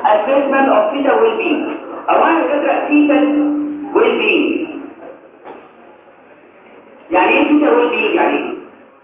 assessment of fetal well-being اولا فكره fetal well-being يعني ايه fetal well-being يعني ايه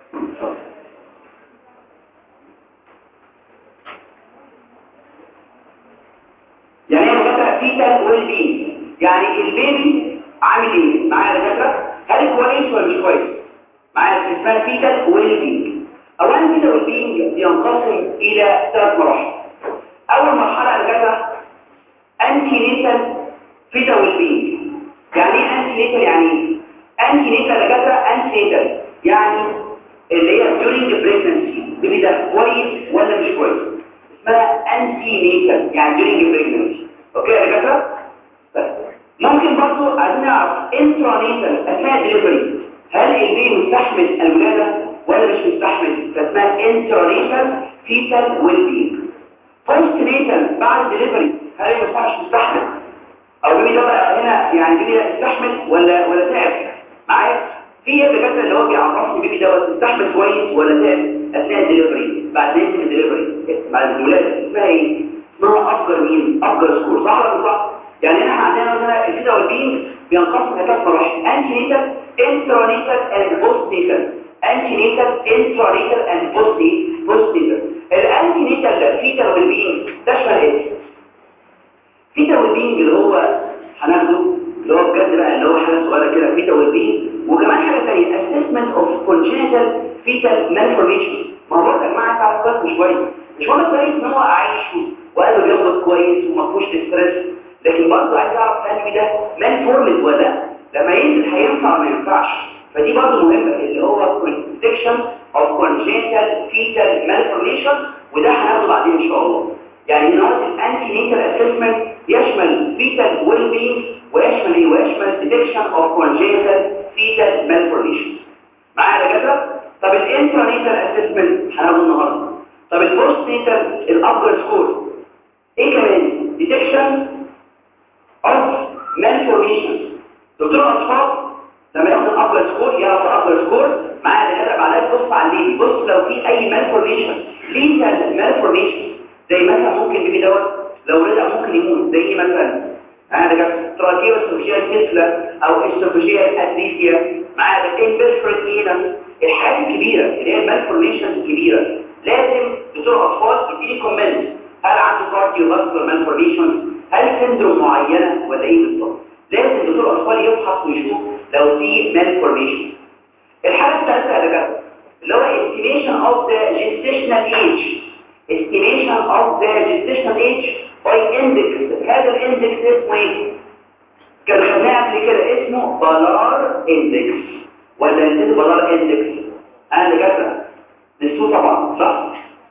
يعني ايه فكره fetal well-being يعني البيبي عامل ايه معايا يا دكاتره هل كويس ولا مش كويس معايا اسمها fetal well-being اولا fetal well-being بينقسم الى ثلاث مراحل اول مرحله يا دكاتره انتي نيتال فيتا والبين يعني ايه انتي نيتال يعني ايه انتي نيتال دكاتره انتي نيتال يعني اللي هي during pregnancy بيبي ده كويس ولا مش كويس اسمها انتي نيتال يعني during pregnancy اوكي يا دكاتره ممكن برضو عايزين نعرف انترا نيتال اثناء ديليفري هل البيبي مستحمل الولاده ولا مش مستحمل فاسمها انترا نيتال فيتال والبين بوست نيتال بعد ديليفري هل المستحمل مش مستحمل او بيبي ده بقى هنا يعني بيبي ده استحمل ولا ولا تعب معايا في الدكاتره اللي هو بيعرفني بيبي ده مستحمل كويس ولا تعب اثناء الدليفري بعد نهايه الدليفري بعد الولاده اسمها ايه اسمها افجر مين افجر سكور صح ولا صح يعني احنا عندنا مثلا الفيتا والبين بينقسم لثلاث مراحل انتي نيتال انترا نيتال اند بوست نيتال انتي نيتال انترا نيتال اند بوست بوست نيتال الانتي نيتال فيتا والبين تشمل ايه فيتا والبين اللي هو هناخده اللي هو بجد بقى اللي هو حاجه صغيره كده فيتا والبين وكمان حاجه ثانيه assessment of congenital fetal malformation ما هو برضه يا جماعه تعرف قسم شويه مش هو كويس ان هو عايش وقلبه بينبض كويس وما فيهوش ستريس لكن برضه عايز اعرف هل ده مالفورمد ولا لا لما ينزل هينفع ولا ما ينفعش فدي برضه مهمه اللي هو detection of congenital fetal malformation وده هناخده بعدين ان شاء الله يعني هنا الانتي نيتال اسسمنت يشمل fetal well being ويشمل ايه ويشمل detection of congenital fetal malformation معايا يا دكاتره طب الانترا نيتال اسسمنت هناخده النهارده طب البوست نيتال الابجر سكور ايه كمان detection of malformation دكتور اطفال لما ياخد الابجر سكور يعرف الابجر سكور معايا يا دكاتره بعدها تبص على البيبي بص لو في اي malformation ليتال malformation زي مثلا ممكن بيبي دوت لو رجع ممكن يموت زي مثلا انا جبت تراكيب السوفيجيا الكسلة او السوفيجيا الاتريسيا معايا ده البرفرت اينس الحاجات الكبيرة اللي هي المالفورميشنز الكبيرة لازم دكتور اطفال يديني كومنت هل عنده كارديو فاسكولار مالفورميشنز هل سندروم معينة ولا ايه بالظبط لازم دكتور اطفال يفحص ويشوف لو في مالفورميشن الحاجة الثالثة يا دكاتره اللي هو estimation of the gestational age estimation of the gestational age by index هذا الاندكس اسمه ايه كان خدناه قبل كده اسمه بلار اندكس ولا نسيت بلار اندكس انا اللي جابها نسيته طبعا صح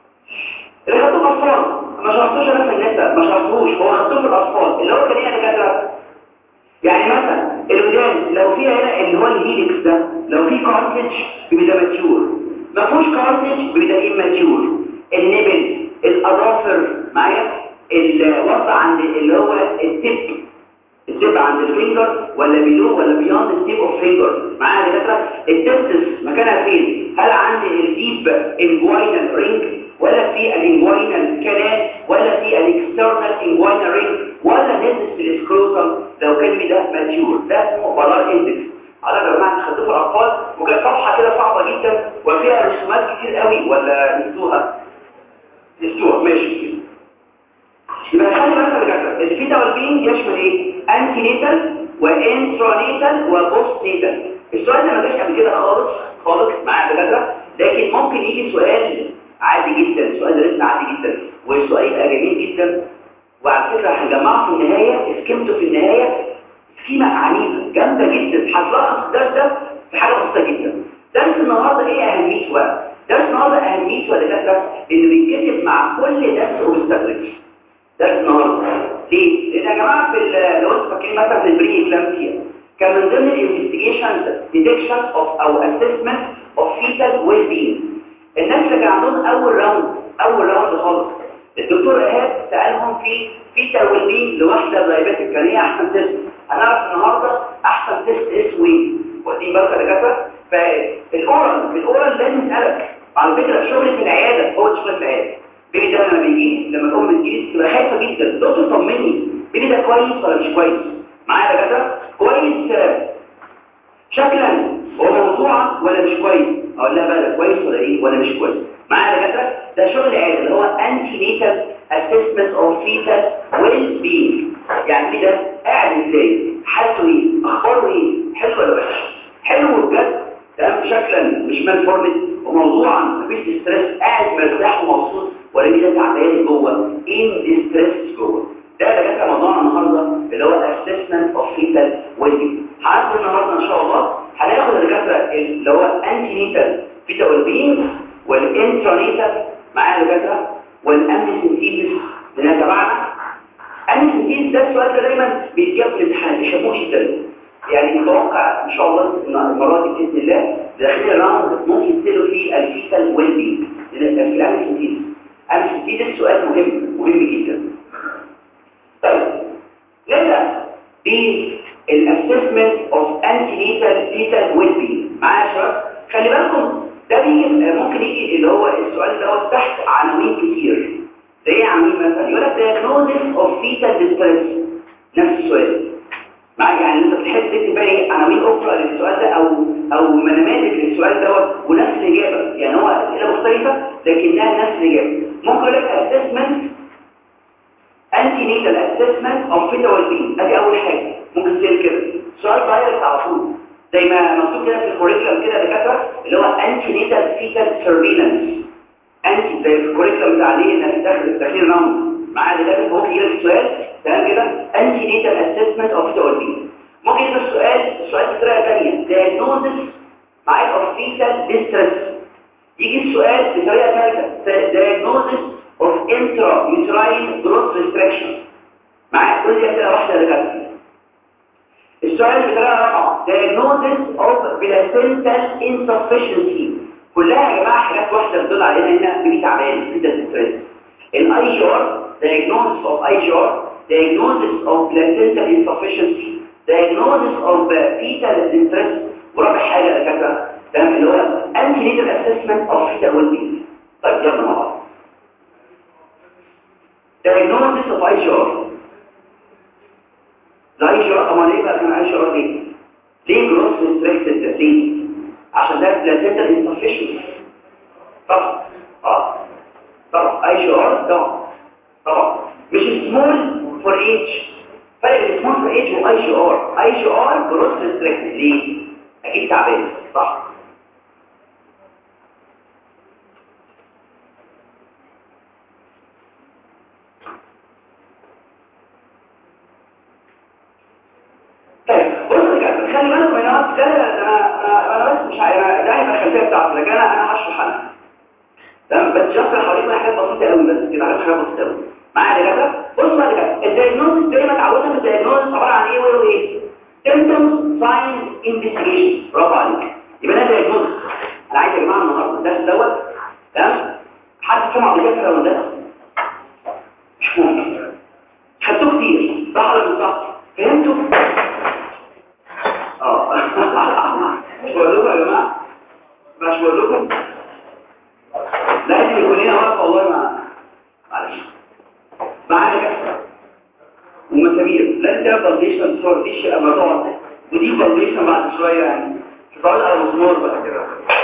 اللي خدته في الاطفال ما شرحتوش انا في النساء ما شرحتوش هو خدته في الاطفال اللي هو كان ايه يا دكاتره يعني مثلا الودان لو فيها هنا اللي هو الهيلكس ده لو في كارتج بيبقى ماتيور ما فيهوش كارتج بيبقى اماتيور النبل الاظافر معايا الوضع عند اللي هو التب التب عند الفينجر ولا بيلو ولا بياند التيب اوف فينجر معايا دكاتره التستس مكانها فين هل عند الديب انجوينال رينج ولا في الانجوينال كانال ولا في الاكسترنال انجوينال رينج ولا نزل في السكروتم لو كان ده ماتيور ده اسمه بلار اندكس على يا جماعه خدوه في الاطفال وكانت صفحه كده صعبه جدا وفيها رسومات كتير قوي ولا نسوها نسوها ماشي يبقى خلي بالك يا دكاتره الفيتا والبين يشمل ايه انتي نيتال وانترا نيتال وبوست نيتال السؤال ده ما جاش قبل كده خالص خالص مع الدكاتره لكن ممكن يجي سؤال عادي جدا سؤال رسم عادي جدا والسؤال يبقى جميل جدا وعلى فكره هنجمعه في النهايه اسكيمته في النهايه سكيمه عنيفه جامده جدا هتلخص الدرس ده في حاجه بسيطه جدا درس النهارده ايه اهميته بقى درس النهارده اهميته يا دكاتره انه بيتكتب مع كل درس اوبستاتريكس درس النهارده ليه؟ لان يا جماعه في لو انتوا فاكرين مثلا في البري اكلامسيا كان من ضمن الانفستيجيشنز ديتكشن اوف او اسسمنت اوف فيتال ويل بينج الناس اللي كان عندهم اول راوند اول راوند خالص الدكتور ايهاب سالهم في فيتال ويل بينج لواحده دايبيتك كان هي احسن تيست هنعرف النهارده احسن تيست اسمه ايه واخدين بالك يا دكاتره فالاورال في الاورال لازم نسالك على فكره شغل في العياده هو شغل في العياده بيبي ده لما بيجي لما الام بتجي تبقى خايفه جدا دكتور طمني بيبي ده كويس ولا مش كويس معايا يا دكاتره كويس شكلا وموضوعا ولا مش كويس اقول لها بقى ده كويس ولا ايه ولا مش كويس معايا يا دكاتره ده شغل عادي اللي هو انتي نيتال اسسمنت اوف فيتال ويل بينج يعني ايه ده قاعد ازاي حالته ايه اخباره ايه حلو ولا وحش حلو بجد تمام شكلا مش مالفورمد وموضوعا مفيش ستريس قاعد مرتاح ومبسوط ولا في ده تعبان جوه ان ستريس جوه ده ده كان موضوعنا النهارده اللي هو اسسمنت اوف فيتال ويل هناخد النهارده ان شاء الله هناخد الدكاتره اللي هو انتي نيتال فيتال ويل بينج والانترانيتال معايا الدكاتره والامنيسنتيز بنتابعنا امنيسنتيز ده السؤال ده دايما بيتجاب في الامتحان بيشبهوه جدا يعني متوقع ان شاء الله ان المره دي باذن الله داخلين الراوند ممكن يصيروا فيه الفيتال ويل بينج في الامنيسنتيز امنيسنتيز السؤال مهم مهم جدا طيب نبدا بالاسسمنت اوف انتي نيتال فيتال ويل بينج معايا يا شباب خلي بالكم ده بيجي ممكن يجي اللي هو السؤال دوت تحت عناوين كتير زي ايه عناوين مثلا يقول لك diagnosis of fetal distress نفس السؤال معايا يعني انت بتحب تكتب بقى ايه عناوين اخرى للسؤال ده او او نماذج للسؤال دوت ونفس الاجابه يعني هو اسئله مختلفه لكنها نفس الاجابه ممكن يقول لك assessment انتي نيتال اسسمنت اوف فيتا ويل ادي اول حاجه ممكن تصير كده سؤال دايركت على طول زي ما مكتوب كده في الكوريكولم كده دكاتره اللي هو انتي نيتال فيتال سيرفيلانس انتي زي في الكوريكولم بتاع عليه انك داخل داخلين راوند معاه دكاتره ممكن يجي لك سؤال تمام كده انتي نيتال اسسمنت اوف فيتا ويل ممكن يجي السؤال السؤال بطريقه ثانيه diagnosis معاك اوف فيتال ديستريس يجي السؤال بطريقه ثالثه diagnosis of intrauterine growth restriction معايا كل دي اسئله واحده دكاتره السؤال بطريقه رابعه diagnosis of placental insufficiency كلها يا جماعه حاجات واحده بتدل علينا هنا بيبي تعبان في ستريس الاي جي ار diagnosis of اي جي ار diagnosis of placental insufficiency diagnosis of fetal distress ورابع حاجه يا دكاتره تمام اللي هو antenatal assessment of fetal well-being طيب يلا مع بعض diagnosis of IGR الIGR طبعا ليه بقى كان IGR ليه؟ ليه gross restricted ليه؟ عشان ده placental insufficient طبعا اه طبعا IGR طبعا طبعا مش small for age فرق بين small for age و IGR IGR gross restricted ليه؟ اكيد تعبان صح طيب بص يا جماعه خلي بالكم يا جماعه ده انا انا انا بس مش عارف ده هيبقى الخلفيه بتاعتي لكن انا انا هشرح انا تمام بس شرح حواليكم حاجات بسيطه قوي بس كده حاجات بسيطه قوي معايا يا جماعه بص بقى يا جماعه الدايجنوستس زي ما اتعودنا في الدايجنوستس عباره عن ايه وايه وايه symptoms signs investigation برافو عليك يبقى ده دايجنوستس انا عايز يا جماعه النهارده الدرس دوت تمام حد سمع قبل كده ولا ده مش ممكن خدتوه كتير صح ولا مش صح فهمتوا اه مش بقول لكم يا جماعه مش بقول لكم لازم يكون هنا واقف والله ما معلش معانا كده ومسامير لازم تعمل فاونديشن صور دي شيء اما تقعد ودي فاونديشن بعد شويه يعني تقعد على مسمار بقى كده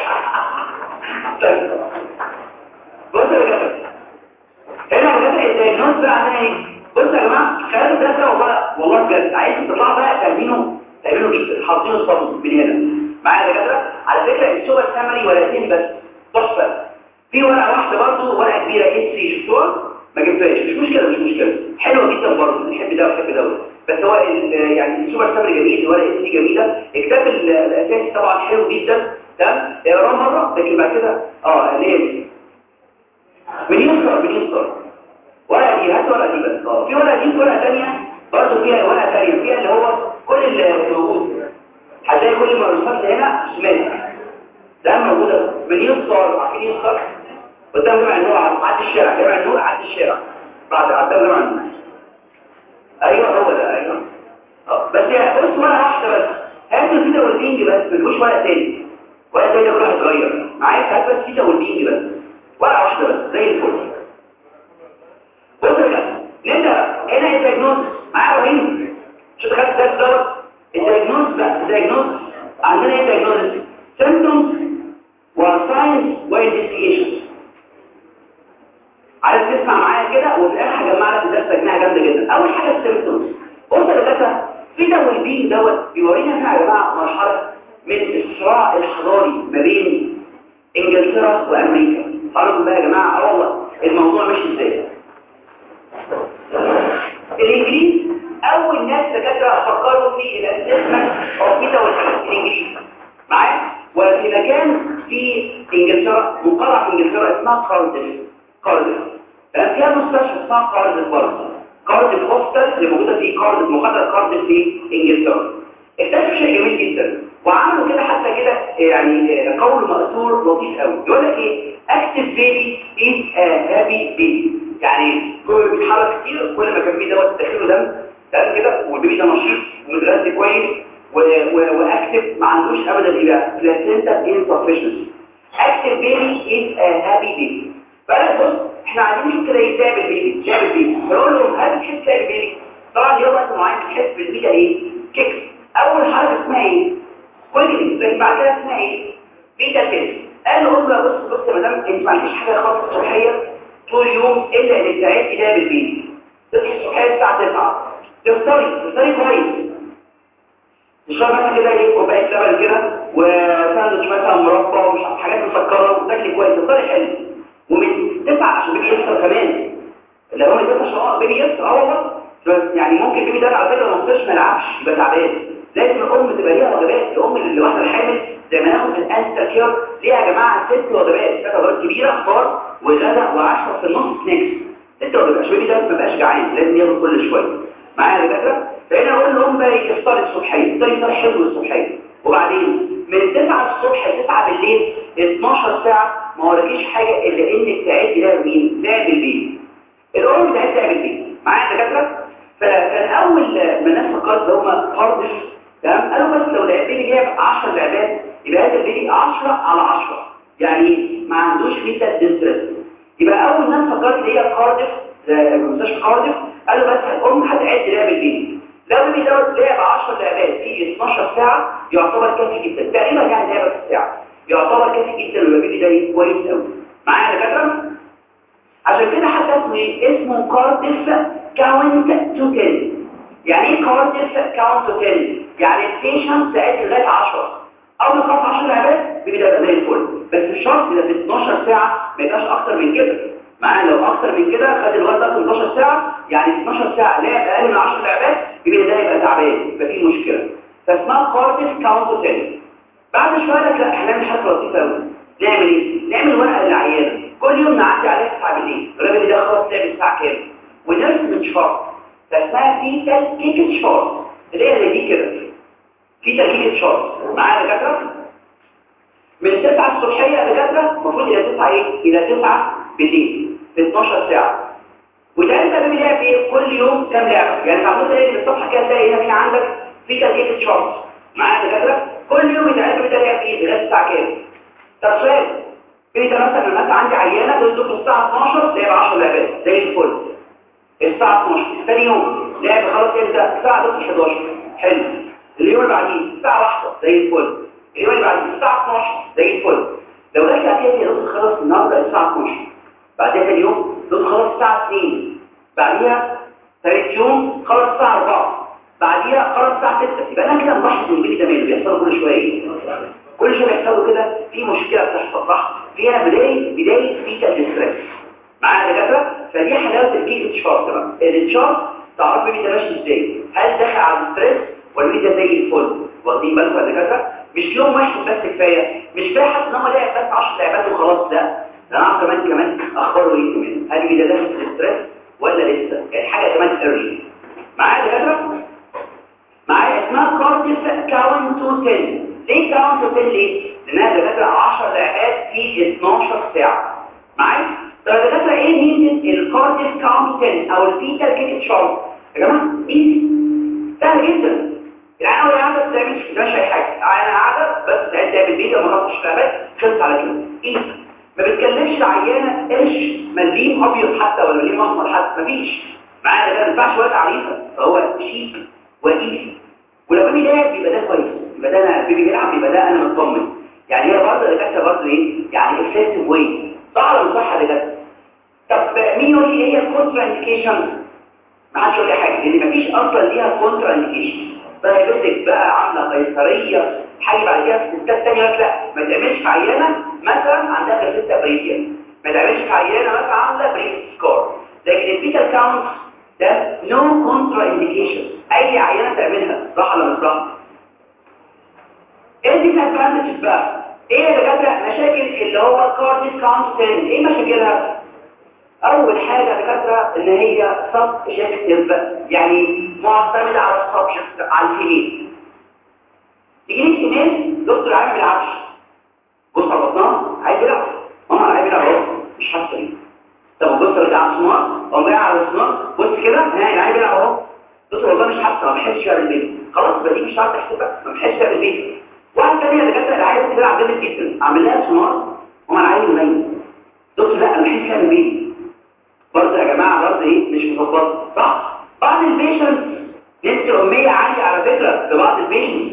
طيب بص يا جماعه هنا بجد الدايجنوز بقى عندنا ايه بص يا جماعه خلال الدرس ده والله والله بجد عايز تطلعوا بقى تعملوا تعملوا جدا حاطينه صم من هنا معايا يا دكاتره على فكره السوبر سامري ورقتين بس تحفه في ورقه واحده برضه ورقه كبيره اس 3 شفتوها ما جبتهاش مش مشكله مش مشكله حلوه جدا برضه نحب ده ونحب ده بس هو يعني السوبر سامري جميل الورقه اس 3 جميله الكتاب الاساسي طبعا حلو جدا تمام اقراه مره لكن بعد كده اه ليه من يسر من يسر ورقه دي هات ورقه دي بس اه في ورقه دي ورقه ثانيه برضه فيها ورقه ثانيه فيها اللي هو كل اللي موجود هتلاقي كل المعلومات اللي هنا شمال ده موجوده من يسر عارفين يسر قدام جامع النور عد الشارع جامع النور عد الشارع بعد قدام جامع النور ايوه هو ده ايوه اه بس يا بص ورقه واحده بس هاتوا الفيتا والبينج بس مفيش ورقه تاني ورقه تاني كل واحد يتغير معايا هات بس فيتا والبينج بس ورقه واحده بس زي الفل حاجه جامده جدا اول حاجه السيمبتومز بص يا دكاتره في ده والبين دوت بيورينا هنا يا جماعه مرحله من الصراع الحضاري ما بين انجلترا وامريكا تعرفوا بقى يا جماعه اه والله الموضوع مش ازاي الانجليز اول ناس دكاتره فكروا في الاسسمنت اوف ميتا الانجليز معايا وفي مكان في انجلترا مقرع في انجلترا اسمها كارديف كارديف كان فيها مستشفى اسمها كارديف برضه كارديف هوستل اللي موجوده في كارديف مقاطعه كارديف في انجلترا اكتشفوا شيء جميل جدا وعملوا كده حتى كده يعني قول مأثور لطيف قوي يقول لك ايه اكتف بيبي از هابي بيبي يعني كل بيتحرك كتير كل ما كان في دوت داخله دم تمام كده والبيبي ده نشيط ومتغذي كويس واكتف ما عندوش ابدا ايه بقى بلاسينتا انسفشنسي اكتف بيبي از هابي بيبي بقى بص احنا عايزين نشوف كده ايه تعب البيبي تعب البيبي فنقول لهم هل بتحس تعب البيبي طبعا ليه وقت معين بتحس بالبيبي ده ايه كيكس اول حركه اسمها ايه كويس زي بعد كده اسمها ايه بيتا كده قال له له بص بص يا مدام انت ما عندكش حاجه خالص صحيه طول اليوم الا ان تعبتي ده بالبيبي تصحي الصبحيه الساعه 9 تفطري تفطري كويس تشرب مثلا كده ايه كوبايه لبن كده وساندوتش مثلا مربى ومش عارف حاجات مسكره وتاكلي كويس تفطري حلو ومن 9 عشان بيبي يفطر كمان اللي هو من 9 شهور بيبي يفطر اه والله يعني ممكن البيبي ده على فكره ما يفطرش ما يلعبش يبقى تعبان لازم الام تبقى ليها وجبات الام اللي واحده الحامل زي ما ناخد الانستا كير ليها يا جماعه ست وجبات ست وجبات كبيره فطار وغدا وعشرة في النص سناكس ست وجبات عشان البيبي ده ما يبقاش جعان لازم ياكل كل شويه معايا يا دكاتره فهنا اقول لهم بقى يفطر الصبحيه يفطر يفطر حلو الصبحيه وبعدين من 9 الصبح ل 9 بالليل 12 ساعه ما وريكيش حاجه الا انك تعدي ده مين ده بالليل الام بتاعتها ده بالليل معايا يا دكاتره فكان اول ما الناس فكرت اللي هم هاردش تمام قالوا بس لو البيبي جايب 10 لعبات يبقى هذا البيبي 10 على 10 يعني ما عندوش ميتا ديستريس يبقى اول ناس فكرت اللي هي كارديف مستشفى كارديف قالوا بس الام هتعد لعب البيبي لو البيبي دوت لعب 10 لعبات في 12 ساعه يعتبر كافي جدا تقريبا يعني لعبه في الساعه يعتبر كافي جدا والبيبي ده كويس قوي معايا يا دكاتره عشان كده حتى اسمه ايه اسمه كارديف كاونت تو 10 يعني ايه كارديف كاونت تو 10 يعني البيشنت ساعات لغايه 10 اول ما خلص 10 لعبات بيبدا يبقى زي الفل بس الشرط ده في 12 ساعه ما يبقاش اكتر من كده معايا لو اكتر من كده خد الوقت ده 12 ساعه يعني 12 ساعه لعب اقل من 10 لعبات بيبدا ده يبقى تعبان يبقى فيه مشكله فاسمها كارديف كاونت تو 10 بعد شويه لك لا احنا نعمل حاجه لطيفه قوي نعمل ايه نعمل ورقه للعيانه كل يوم نعدي عليها الساعه بالليل الراجل ده خلاص لعب الساعه كام ونرسم شفار فاسمها فيتال كيك شفار اللي هي زي دي كده في تركيب شارت معايا دكاتره من 9 الصبحيه دكاتره المفروض الى 9 ايه الى 9 بالليل في 12 ساعه وده انت بتعمل ايه كل يوم كام لعبه يعني تعمل ايه من الصبح كده تلاقي هنا في عندك في تركيب شارت معايا دكاتره كل يوم يتعمل بتلاقي ايه لغايه الساعه كام طب سؤال انت مثلا لما انت عندي عيانه تقول له الساعه 12 لعب 10 لعبات زي الفل الساعه 12 ثاني يوم لعب خلاص امتى الساعه 11 حلو اليوم اللي بعديه الساعة واحدة زي الفل اليوم اللي بعديه الساعة 12 زي الفل لو دخل فيها كده نص خلاص النهارده الساعة 12 بعدها تاني يوم نص خلاص الساعة 2 بعديها ثالث يوم خلاص الساعة 4 بعديها خلاص الساعة 6 يبقى انا كده ملاحظ ان البيبي ده ماله بيحصل كل شوية كل شوية بيحصل له كده في مشكلة بتحصل صح فيها بداية بداية فيتا ديستريس معايا دكاترة فدي حلاوة الكيك تشارت بقى التشارت تعرف البيبي ده ماشي ازاي هل دخل على الستريس والبيبي ده زي الفل واخدين بالكم يا دكاتره مش يوم واحد بس كفايه مش كفايه حتى ان هو لعب بس 10 لعبات وخلاص لا ده انا اعرف كمان كمان اخباره ايه كمان هل البيبي ده داخل في الاستريس ولا لسه يعني حاجه كمان ايرلي معايا يا دكاتره معايا اسمها كارديف كاونت تو 10 ليه كاونت تو 10 ليه لانها دكاتره 10 لعبات في 12 ساعه معايا طب يا دكاتره ايه ميزه الكارديف كاونت 10 او الفيتال كيك شارت يا جماعه ايزي سهل جدا يعني انا قاعده بتعمل مش اي حاجه انا قاعده بس قاعد تعمل فيديو ما خدتش لعبات خلص على كده ايه ما بتكلمش العيانه قرش مليم ابيض حتى ولا مليم احمر حتى مفيش معايا ده ما ينفعش وقت عريضه فهو شيك وايزي ولو بيبي لعب يبقى ده كويس يبقى ده انا بيبي بيلعب يبقى ده انا مطمن يعني هي برضه اللي كانت برضه ايه يعني افكتيف واي صح ولا مش صح يا دكاتره طب مين يقول لي ايه هي الكونترا انديكيشن ما حدش يقول لي حاجه لان مفيش اصلا ليها كونترا انديكيشن دايابيتك بقى عامله قيصريه حاجه بعد كده في ستات ثانيه لا ما تعملش في عيانه مثلا عندها كاسيتا بريديا ما تعملش في عيانه مثلا عامله بريد سكور لكن البيتا كاونت ده نو كونترا انديكيشن اي عيانه تعملها صح ولا مش صح ايه دي ادفانتجز بقى ايه يا دكاتره مشاكل اللي هو الكارديس كاونت ايه مشاكلها اول حاجه يا دكاتره ان هي سبجكتيف يعني معتمده على السبجكت على الفيميل تيجي لي ايميل دكتور عايز بيلعبش بص على بطنها عايز يلعب ماما عايز يلعب اهو مش حاسه بيه طب بص رجع على السنار او جاي على السنار بص كده ها عايز يلعب اهو دكتور والله مش حاسه ما بحسش فيها بالبيت خلاص بقى دي مش عارف تحسبها ما بحسش فيها بالبيت واحد تاني يا دكاتره اللي عايز تلعب جامد جدا اعمل لها سنار وما انا عايز منين دكتور لا انا بحس فيها بالبيت برضه يا جماعه برضه ايه مش مظبطه صح بعض البيشنت نسبه الاميه عاليه على فكره في بعض البيشنت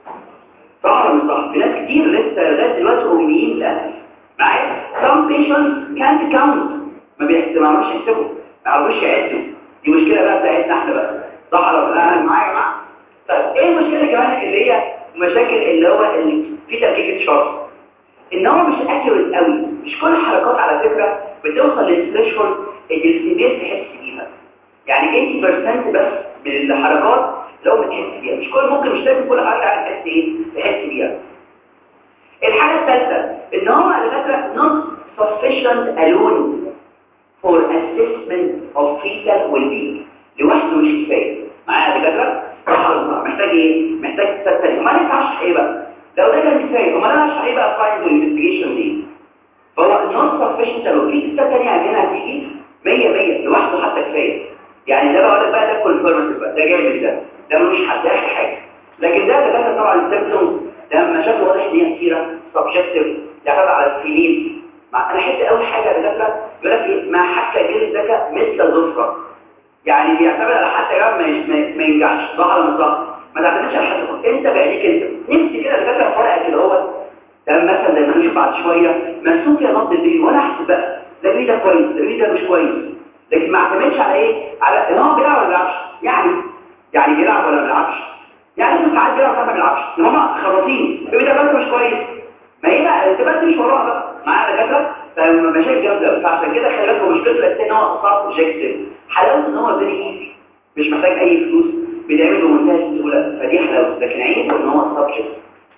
صح ولا مش صح في ناس كتير لسه لغايه دلوقتي اميين للاسف معايا some patients can't count ما بيعرفوش يحسبوا ما يعرفوش يعدوا دي مشكله بقى بتاعتنا احنا بقى صح ولا لا معايا يا جماعه طيب ايه المشكله كمان اللي هي مشاكل اللي هو اللي في تركيبه شرط ان هو مش اكيوريت قوي مش كل الحركات على فكره بتوصل للثريشولد اللي السيبير تحس بيها يعني 80% بس من الحركات لو بتحس بيها مش كل ممكن مش لازم كل حركه يعني تحس ايه تحس بيها الحاجه الثالثه ان هو على فكره not sufficient alone for assessment of fetal well-being لوحده مش كفايه معايا يا دكاتره محتاج ايه محتاج تستني ما ينفعش ايه بقى لو ده كان كفايه امال انا هشرح ايه بقى فايند انفستيجيشن دي فهو not sufficient alone في ستة تانية عندنا هتيجي 100 100 لوحده حتى كفايه يعني ده بقى بقى ده كونفيرماتيف بقى ده جامد ده ده مش حد حاجه لكن ده ده طبعا السيمبتومز ده مشاكل واضح ان هي كتيره سبجكتيف يعتمد على السنين مع انا احب اول حاجه يا دكاتره يقول لك ايه ما حتى جيل الذكاء مثل الظفره يعني بيعتمد على حتى جاب ما, ما ينجحش صح ولا مش صح ما تعتمدش على حد انت بعينيك انت نفسي كده دكاتره في ورقه كده هو ده مثلا زي ما نشوف بعد شويه مرسوم فيها نبض البيبي وانا احسب بقى ده البيبي ده كويس ده البيبي ده مش كويس لكن ما اعتمدش على ايه على ان هو بيلعب ولا ما بيلعبش يعني يعني بيلعب ولا ما بيلعبش يعني انت ساعات بيلعب وساعات ما بيلعبش ان هم خلاصين البيبي ده بس مش كويس ما هي بقى انت بس مش وراها بقى معايا دكاتره فمشاكل جامده فعشان كده خلي بالكم مشكلته ان هو سبجكتيف حلاوته ان هو فيري ايزي مش محتاج اي فلوس بيتعمل بمنتهى السهوله فدي حلاوته لكن عيبه ان هو سبجكتيف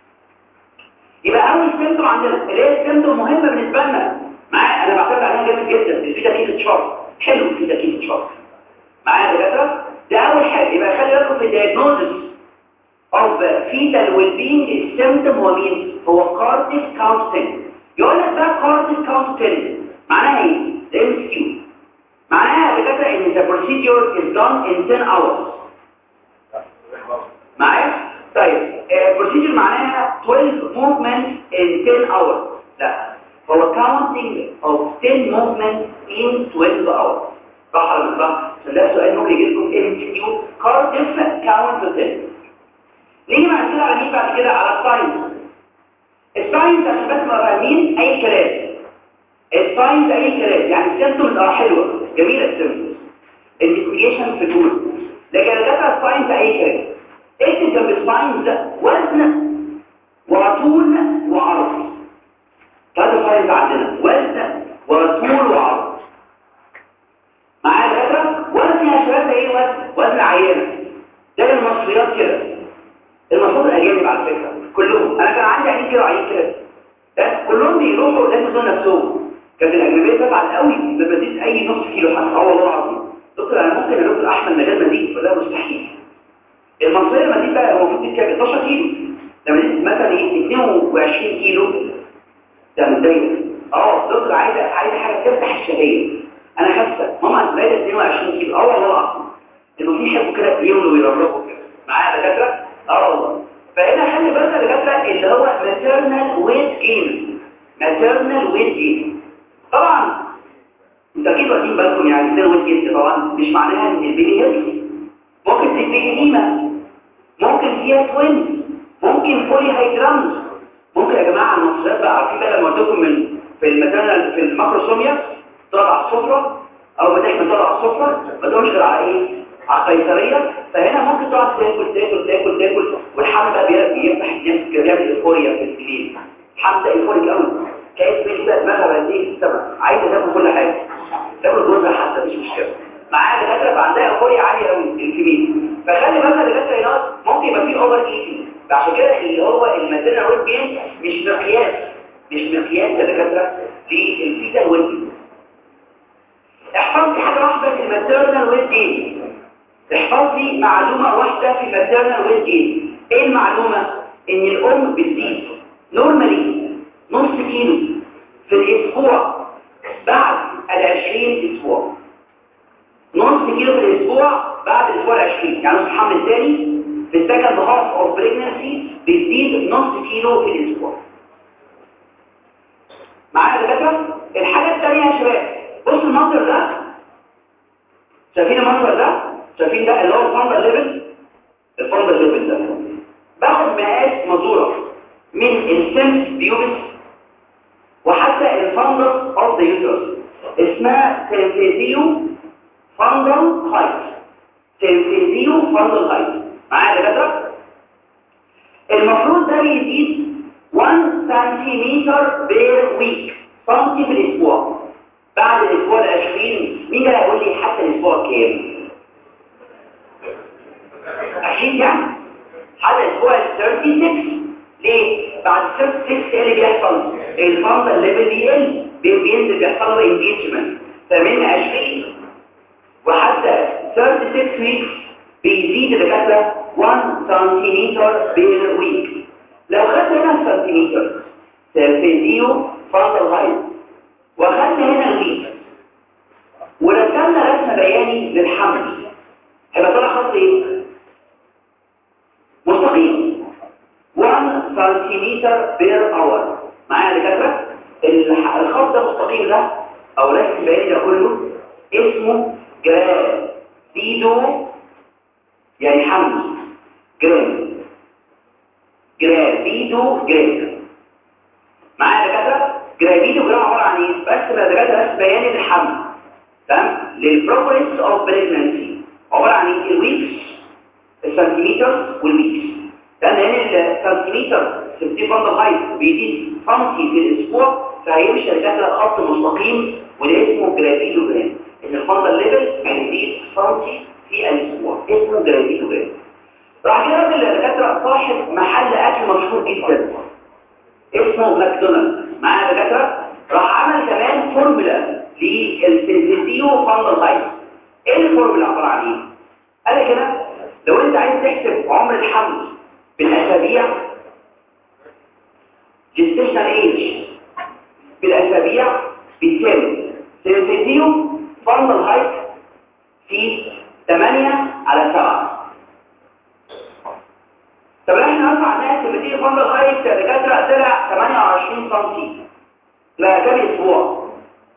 يبقى اول سيمتوم عندنا اللي هي السيمتوم مهمه بالنسبه لنا معايا انا بعتمد عليها جامد جدا الفيتا كيس تشارت حلو الفيتا كيس تشارت معايا يا دكاتره ده اول حاجه يبقى خلي بالكم في الدايجنوزس of fetal well-being السيمتوم هو مين هو كارتيس كاونت 10 يقول لك بقى كارتيس كاونت 10 معناها ايه ده ام كيو معناها يا دكاتره ان the procedure is done in 10 hours معايا طيب procedure معناها 12 movements in 10 hours لا هو counting of 10 movements in 12 hours صح ولا مش صح عشان ده سؤال ممكن يجي لكم ام كيو كارديس كاونت 10 نيجي بعد كده على مين بعد كده على الساينس الساينس عشان بس ما فاهمين اي كلام الساينس اي كلام يعني السيمتومز اه حلوه جميله السيمتومز الانفستيجيشن في طول لكن انا جايبها الساينس اي كلام اكتب جنب الساينس وزن وطول وعرض ثلاثه ساينس عندنا وزن وطول وعرض معايا دكاتره وزن يا شباب ده ايه وزن وزن عينه ده المصريات كده المفروض الاجانب على فكره كلهم انا كان عندي عيين كده وعيين كده بس كلهم بيروحوا لازم يزوروا نفسهم كانت الاجنبيه تبع قوي بمزيد اي نص كيلو حتى اه والله العظيم دكتور انا ممكن يا دكتور احمد مجال مزيد ولا مستحيل المصريه مزيد بقى هو المفروض تتكلم 12 كيلو لما مزيد مثلا ايه 22 كيلو ده متضايق اه دكتور عايزه عايزه حاجه تفتح الشهيه انا خاسه ماما انت زايده 22 كيلو اه والله العظيم انه في يحبوا كده يملوا ويربوا كده معايا دكاتره اه والله فهنا خلي بالك يا دكاتره اللي هو maternal weight gain maternal weight gain طبعا انتوا اكيد واخدين بالكم يعني maternal weight gain طبعا مش معناها ان البيبي هيلثي ممكن تبقى انيما ممكن فيها توينز ممكن فولي هيدرامز ممكن يا جماعه المصريات بقى عارفين بقى لما ادوكم من في الماتيرنال في الماكروسوميا طلع على السفره او ما تحمل طلع على السفره ما تقومش غير على ايه على القيصريه فهنا ممكن تقعد تاكل تاكل تاكل تاكل والحمل بقى بي- بيفتح النفس كده بيعمل ايفوريا في الليل حمل ده ايفوريك قوي كانت بيجي بقى دماغها بقد ايه في السما عايزه تاكل كل حاجه تاكل جوزها حتى مش مشكله معاها دكاتره فعندها ايفوريا عاليه قوي الكبير فخلي بالك دكاتره هنا ممكن يبقى فيه اوفر ايتنج فعشان كده اللي هو الماتيريال ويت جين مش مقياس مش مقياس يا دكاتره للفيتال ويت جين احفظ لي حاجه واحده في الماتيرنال ويت جين احفظ لي معلومه واحده في الماتيرنال ويت جين ايه المعلومه ان الام بتزيد نورمالي نص كيلو في الاسبوع بعد ال20 اسبوع نص كيلو في الاسبوع بعد الاسبوع ال20 يعني نص الحمل الثاني في السكند هاف اوف بريجنسي بتزيد نص كيلو في الاسبوع معايا يا دكاتره الحاجه الثانيه يا شباب بص المنظر ده شايفين المنظر ده شايفين ده اللي هو الفندر ليفل الفندر ليفل ده باخد مقاس مزوره من السمس بيوبس وحتى الفندر اوف ذا يوترس اسمها سينفيزيو فندل هايت سينفيزيو فندل هايت معايا يا دكاتره المفروض ده بيزيد 1 سنتيمتر بير ويك سنتي في الاسبوع بعد الاسبوع ال20 مين ده هيقول لي حتى الاسبوع كام 20 يعني حتى الاسبوع ال 36 ليه بعد 36 ايه اللي بيحصل الفانتا ليفل بيقل بي- بينزل بيحصل له انجيجمنت فمن 20 وحتى 36 ويكس بيزيد الدكاتره 1 سنتيمتر بير ويك لو خدت هنا السنتيمتر سيرفيزيو فانتال هايت واخدنا هنا الويك ورسمنا رسم بياني للحمل هيبقى طلع خط ايه مستقيم 1 سنتيمتر بير اور معايا يا دكاتره الح- الخط ده مستقيم ده او رسم بياني ده كله اسمه جرافيدو يعني حمل جرام جرافيدو جرام معايا يا دكاتره جرافيدو جرام عباره عن ايه بس ما دكاتره رسم بياني للحمل تمام للبروجريس اوف بريجنسي عباره عن ايه الويكس السنتيمتر والويكس لان هنا السنتيمتر في الفندل هايت بيزيد سنتي في الاسبوع فهيمشي الدكاتره خط مستقيم وده اسمه جرافيدوجرام ان الفندل ليفل بيزيد سنتي في الاسبوع اسمه جرافيدوجرام راح كده راجل الدكاتره صاحب محل اكل مشهور جدا اسمه ماكدونالدز معايا دكاتره راح عمل كمان فورمولا للسنسيتيو فاندل هايت ايه الفورمولا عباره عن ايه قال لك كده لو انت عايز تحسب عمر الحمل بالاسابيع جستيشنال ايج بالاسابيع بتساوي سنسيتيو فاندل هايت في 8 على 7 طب احنا نرفع الناس اللي فندق هايت دكاتره طلع 28 سم لا كام اسبوع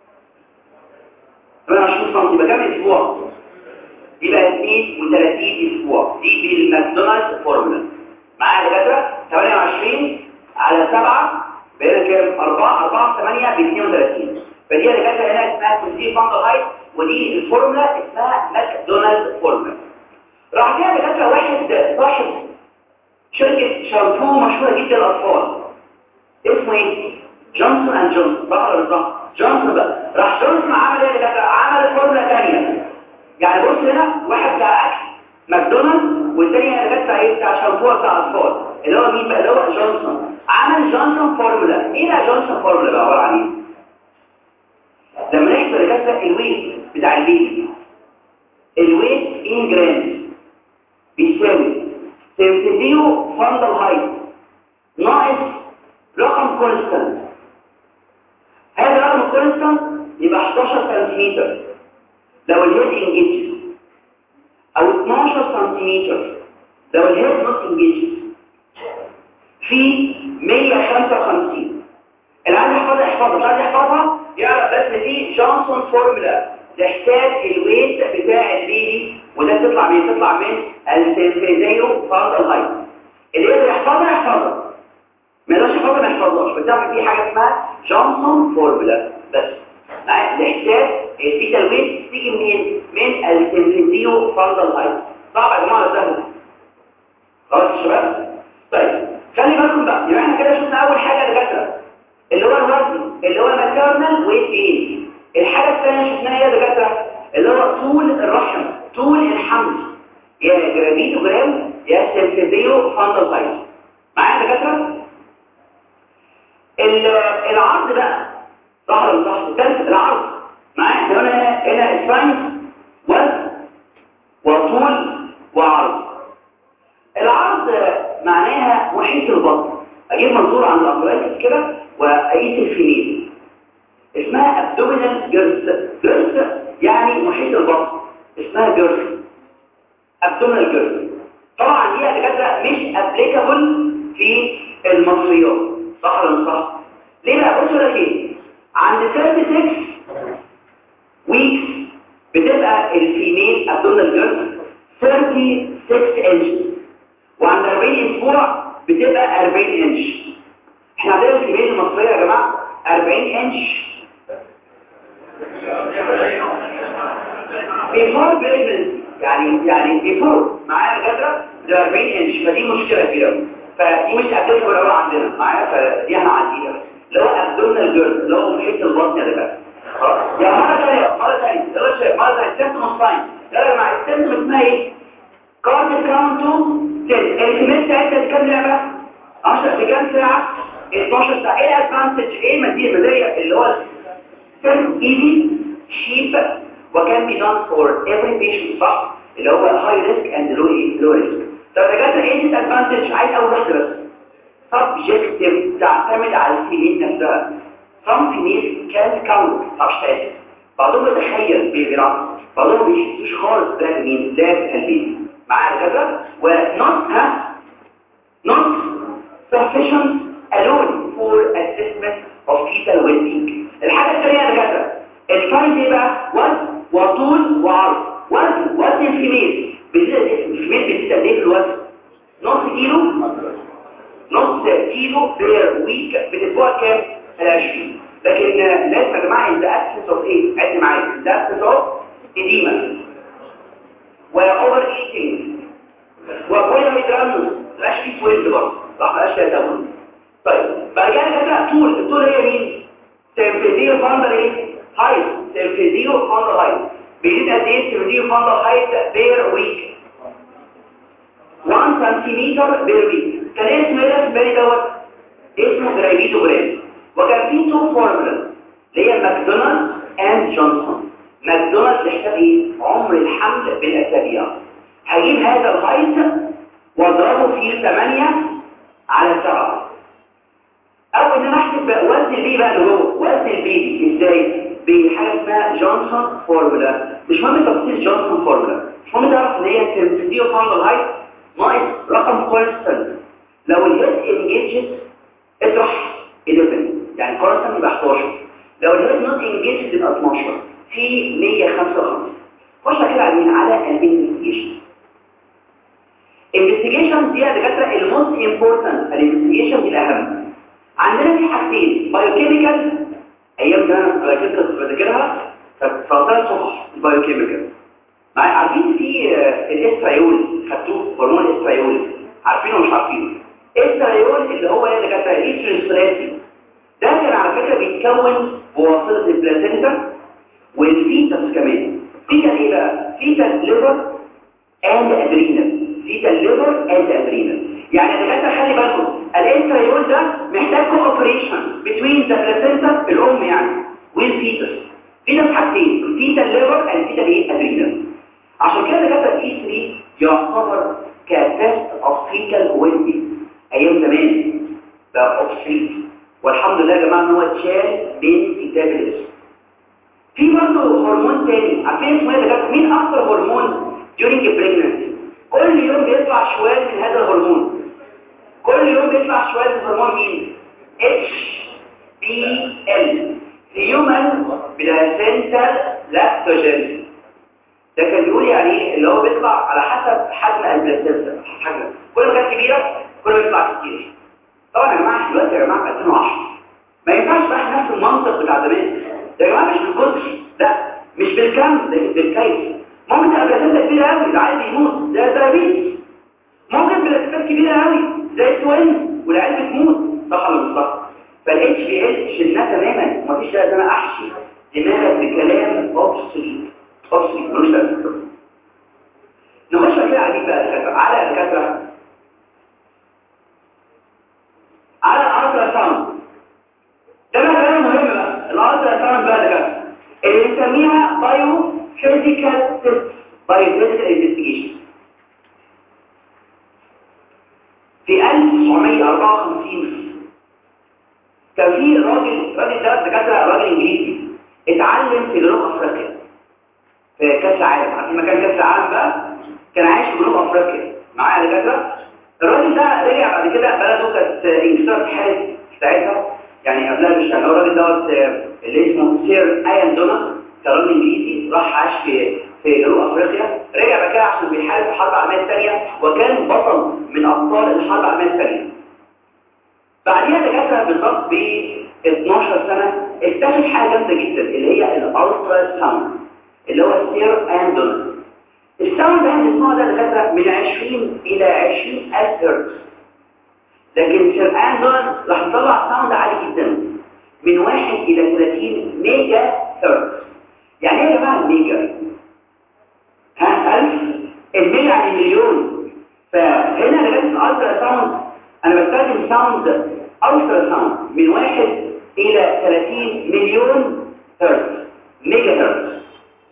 28 سم يبقى كام اسبوع يبقى 32 اسبوع دي بالماكدونالدز فورمولا معايا دكاتره 28 على 7 بقينا كام 4 4 8 ب 32 فدي يا دكاتره هنا اسمها تنزيل فندق هايت ودي الفورمولا اسمها ماكدونالدز فورمولا راح جاي دكاتره واحد صاحب شركة شامبو مشهورة جدا للأطفال اسمه ايه؟ جونسون اند جونسون صح ولا مش صح؟ جونسون بقى راح جونسون عمل ايه ده عمل فورمولا ثانية يعني بص هنا واحد بتاع اكل ماكدونالدز والثاني اللي بتاع ايه بتاع شامبو بتاع اطفال اللي هو مين بقى اللي هو جونسون عمل جونسون فورمولا ايه ده جونسون فورمولا بقى عباره عن ايه؟ لما نحسب الكاسه الويت بتاع البيبي الويت ان جرام بيساوي سنسيتيو فاندل هايت ناقص رقم كونستانت هذا رقم كونستانت يبقى 11 سنتيمتر لو الهيد انجيج او 12 سنتيمتر لو الهيد نوت انجيج في 155 اللي عايز يحفظها يحفظها مش عايز يحفظها يعرف بس دي جونسون فورمولا تحتاج الويت بتاع البيبي وده بتطلع من تطلع من السنسيزيو فاندل هايت اللي يقدر يحفظها يحفظها ما يقدرش يحفظها ما يحفظهاش بتعمل فيه حاجه اسمها جونسون فورمولا بس نحتاج الفيتال ويت تيجي منين من السنفيزيو فاندل هايت صعب يا جماعه سهل خلاص يا شباب طيب خلي بالكم بقى يبقى احنا كده شفنا اول حاجه دكاتره اللي هو الوزن اللي هو الماتيرنال ويت ايه الحاجه الثانيه شفناها هي دكاتره اللي هو طول الرحم طول الحمل يا جرافيتو جرام يا سنفيزيو فاندل هايت معايا دكاتره العرض بقى صح ولا صح الثالث العرض معايا احنا هنا هنا الساينس وزن وطول وعرض العرض معناها محيط البطن اجيب منظور عن الابرايتس كده واقيس الفيميل اسمها ابدومينال جيرس جيرس يعني محيط البطن اسمها جيرس ابدومينال جيرس طبعا دي دكاتره مش ابليكابل في المصريات صح ولا مش صح ليه بقى بصوا لك ايه عند 36 ويكس بتبقى الفيميل ابدومينال جيرس 36 انش وعند 40 اسبوع بتبقى 40 انش احنا عندنا الفيميل المصريه يا جماعه 40 انش بيفور بريجنسي يعني يعني بيفور معايا الجدره ده 40 انش فدي مشكله كبيره فدي مش هتكتب الاول عندنا معايا فدي انا عنديها اللي هو ابدومينال جيرل اللي هو محيط البطن يا دكاتره يا مره ثانيه مره ثانيه يلا شايف مره ثانيه سيستم ساين يلا يا جماعه السيستم اسمها ايه كارد كاونتو 10 الكميه بتاعتها كام لعبه 10 في كام ساعه 12 ساعه ايه الادفانتج ايه المزيه المزيه اللي هو سيلف ايزي شيب وكان بي دون فور every patient صح اللي هو هاي ريسك اند لو ايه لو ريسك طب يا جماعه ايه الادفانتج عايز اول واحده بس subjective تعتمد على الفيميل نفسها some females can't count معرفش تعرف بعضهم يتخيل بيجرع بعضهم ما بيحسوش خالص ده مين ده البيبي معايا كده و not ها not sufficient alone for assessment of fetal well-being الحاجة الثانية يا دكاترة الفايد ايه بقى وزن وطول وعرض وزن وزن الفيميل بيزيد الفيميل بيزيد قد ايه في الوزن نص كيلو نص كيلو بير ويك بتتبوع كام؟ ال 20 لكن لازم يا جماعه ان ابسنس اوف ايه؟ عد معايا ان ابسنس اوف اديما واوفر ايتنج وكل ما يترمز مبقاش فيه سويلد برضه صح مبقاش فيها دم طيب بعد كده كده طول الطول هي مين؟ سيرفيزيو فاندر ايه؟ هايت سيرفيزيو فاندر هايت بيزيد قد ايه سيرفيزيو فاندر هايت بير ويك 1 سنتيمتر بير ويك كان اسمه ايه في بالي دوت اسمه جرايبيتوجرام وكان فيه تو فورمولا اللي هي ماكدونالد اند جونسون ماكدونالد يحسب ايه عمر الحمل بالاسابيع هجيب هذا الهايت واضربه في 8 على 7 او ان انا احسب وزن البيبي بقى اللي جوه وزن البيبي ازاي بحاجه اسمها جونسون فورمولا مش مهم تفاصيل جونسون فورمولا مش مهم تعرف ان هي سنتيزيو فاندل هايت ناقص رقم كونستنت لو الهيد انجيجز اطرح 11 يعني كونستنت يبقى 11 لو الهيد نوت انجيجز يبقى 12 في 155 خش كده على مين على الانفستيجيشن انفستيجيشن دي يا دكاتره الموست امبورتنت الانفستيجيشن دي الاهم عندنا في حاجتين بايوكيميكال ايام ده انا بايوكيميكال كنت بذاكرها فصلتها صبح بايوكيميكال عارفين في الاستريول خدتوه هرمون الاستريول عارفينه ومش عارفينه الاستريول اللي هو ايه اللي كانت الاستريول الثلاثي ده كان على فكره بيتكون بواسطه البلاسينتا والفيتس كمان فيتال ايه بقى فيتال ليفر اند ادرينال فيتال ليفر اند ادرينال يعني يا دكاتره خلي بالكم الاستريول ده محتاج كوبريشن بين ذا بلاسينتا الام يعني والفيتس فيتس حاجتين فيتال ليفر اند فيتال ايه ادرينال عشان كده دكاتره الاي 3 يعتبر كتست اوف فيتال ويلبي ايام زمان بقى اوبسليت والحمد لله يا جماعه ان هو اتشال من كتاب الاسم في برضه هرمون تاني عارفين اسمه ايه يا دكاتره مين اكتر هرمون during pregnancy كل يوم بيطلع شويه من هذا الهرمون كل يوم بيطلع شويه من هرمون مين اتش بي ال هيومن بلاسنتال لاكتوجين ده كان بيقول يعني ايه اللي هو بيطلع على حسب حجم البلاسنتا حجم كل ما كانت كبيره كل ما يطلع كتير طبعا يا جماعه دلوقتي يا جماعه 2010 ما ينفعش بقى نفس المنطق بتاع زمان يا جماعه مش بالكتر لا مش بالكم لكن بالكيف ممكن تبقى بلاسينتا كبيره قوي العيل بيموت زي الدايابيتس ممكن بلاسينتا كبيره قوي زي التوين والعيل بتموت صح ولا مش صح فالاتش بي ال شلناه تماما ومفيش داعي ان انا احشي دماغك بكلام اوبسوليت اوبسوليت ملوش لازمه نخش كده عجيب بقى على الدكاتره على الالترا ساوند ده بقى كلام مهم بقى الالترا ساوند بقى ده اللي بنسميها بايو فيزيكال تيست بايو فيزيكال انفستيجيشن في 1954 كان في راجل راجل ده دكاتره راجل انجليزي اتعلم في جنوب افريقيا في كاس العالم عارفين مكان كاس العالم بقى كان عايش في جنوب افريقيا معايا دكاتره الراجل ده رجع بعد كده بلده كانت انجلترا اتحاد ساعتها يعني قبلها مش كان الراجل دوت اللي اسمه سير ايان دونا كان راجل انجليزي راح عاش في في جنوب افريقيا رجع بعد كده عشان بيحارب في الحرب العالميه الثانيه وكان بطل من ابطال الحرب العالميه الثانيه بعديها دكاتره بالضبط ب 12 سنه اكتشف حاجه جامده جدا اللي هي الالترا ساوند اللي هو سير ايان دونا الساوند ده النوع ده دكاتره من 20 الى 20000 هرتز لكن سرقان دول راح يطلع ساوند عالي جدا من 1 الى 30 ميجا هرتز يعني ايه يا جماعه الميجا ها 1000 الميجا يعني مليون فهنا دلوقتي الالترا ساوند انا بستخدم ساوند الترا ساوند من 1 الى 30 مليون هرتز ميجا هرتز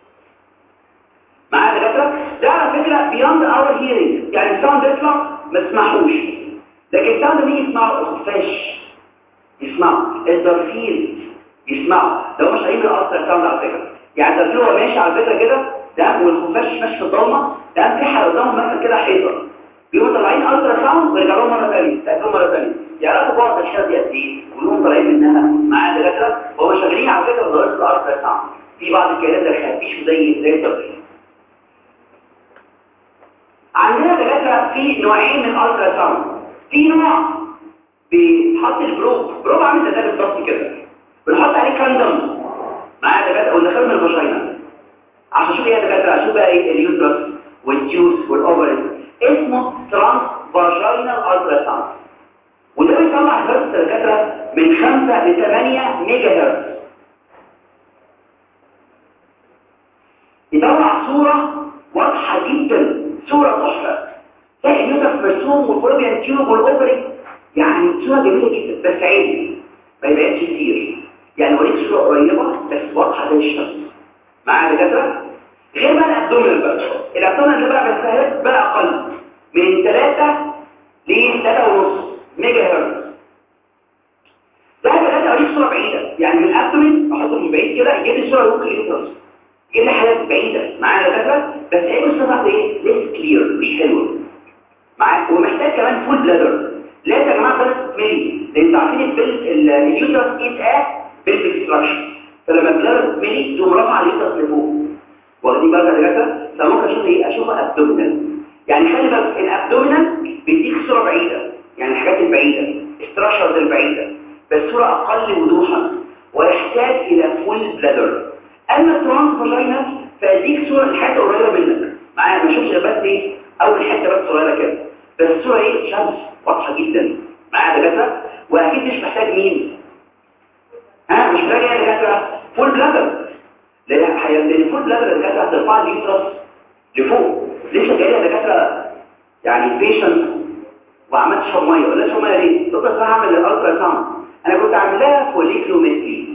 معايا دكاتره ده على فكره بياند اور هيرنج يعني الساوند يطلع ما تسمعوش لكن الساوند مين يسمعه الخفاش يسمعه الدرفيل يسمعه ده مش هيجي الالترا ساوند على فكره يعني الدرفيل هو ماشي على فكره كده ده والخفاش ماشي في الضلمه ده في حاجه قدامهم مثلا كده حيطه بيقوموا طالعين الترا ساوند ويرجعوا مره ثانيه تاكلوا مره ثانيه يعرفوا بعض الاشياء دي قد ايه ويقوموا طالعين منها معايا دكاتره وهم شغالين على فكره بظاهره الالترا ساوند في بعض الكائنات اللي خفيش زي زي الدرفيل عندنا دكاتره في نوعين من الالترا ساوند في نوع بيتحط البروب بروب عامل زي ده بالظبط كده بنحط عليه كاندم معايا دكاتره وندخله من الفاجينا عشان اشوف ايه يا دكاتره اشوف بقى ايه اليوترس والجوز والاوفرز اسمه ترانس فاجينال الترا ساوند وده بيطلع هرتز دكاتره من 5 ل 8 ميجا هرتز يطلع صوره واضحه جدا صوره تحفه تلاقي اليوترس مرسوم والفولوبيان تيوب والاوفري يعني صوره جميله جدا بس عادي ما يبقاش كتير يعني وريك صوره قريبه بس واضحه زي الشمس معايا دكاتره غير بقى الابدومينال بقى الابدومينال ده بقى بيستهلك بقى اقل من 3 ل 3.5 ميجا هرتز ده بقى اوريك صوره بعيده يعني من الابدومين احطه من بعيد كده يجيب لي صوره ممكن اليوترس يجيب لي حاجات بعيده معايا دكاتره بس عيب الصوره ايه ليس كلير مش حلوه معاك ومحتاج كمان فول بلادر لازم يا جماعه بس تملي لان انتوا عارفين البيل اليوترس ايت اه بيلفيك ستراكشر فلما البلادر تملي تقوم رافعه اليوترس لفوق واخدين بالك يا دكاتره فممكن اشوف ايه اشوف ابدومينال يعني خلي بالك الابدومينال بيديك صوره بعيده يعني الحاجات البعيده الستراكشرز البعيده بس صوره اقل وضوحا ويحتاج الى فول بلادر اما الترانس فاجينال فيديك صوره الحته قريبه منك معايا ما اشوفش بس ايه اول حته بس صغيره كده بس الصوره ايه شمس واضحه جدا معايا دكاتره واكيد مش محتاج مين ها مش محتاج ايه دكاتره فول بلادر لان لان فول بلادر دكاتره هترفع اليوترس لفوق لسه جايه دكاتره يعني بيشنت وعملت شرب ميه ولا شرب ميه ليه دكتور صح اعمل الالترا ساوند انا كنت عامل لها فوليكلومتري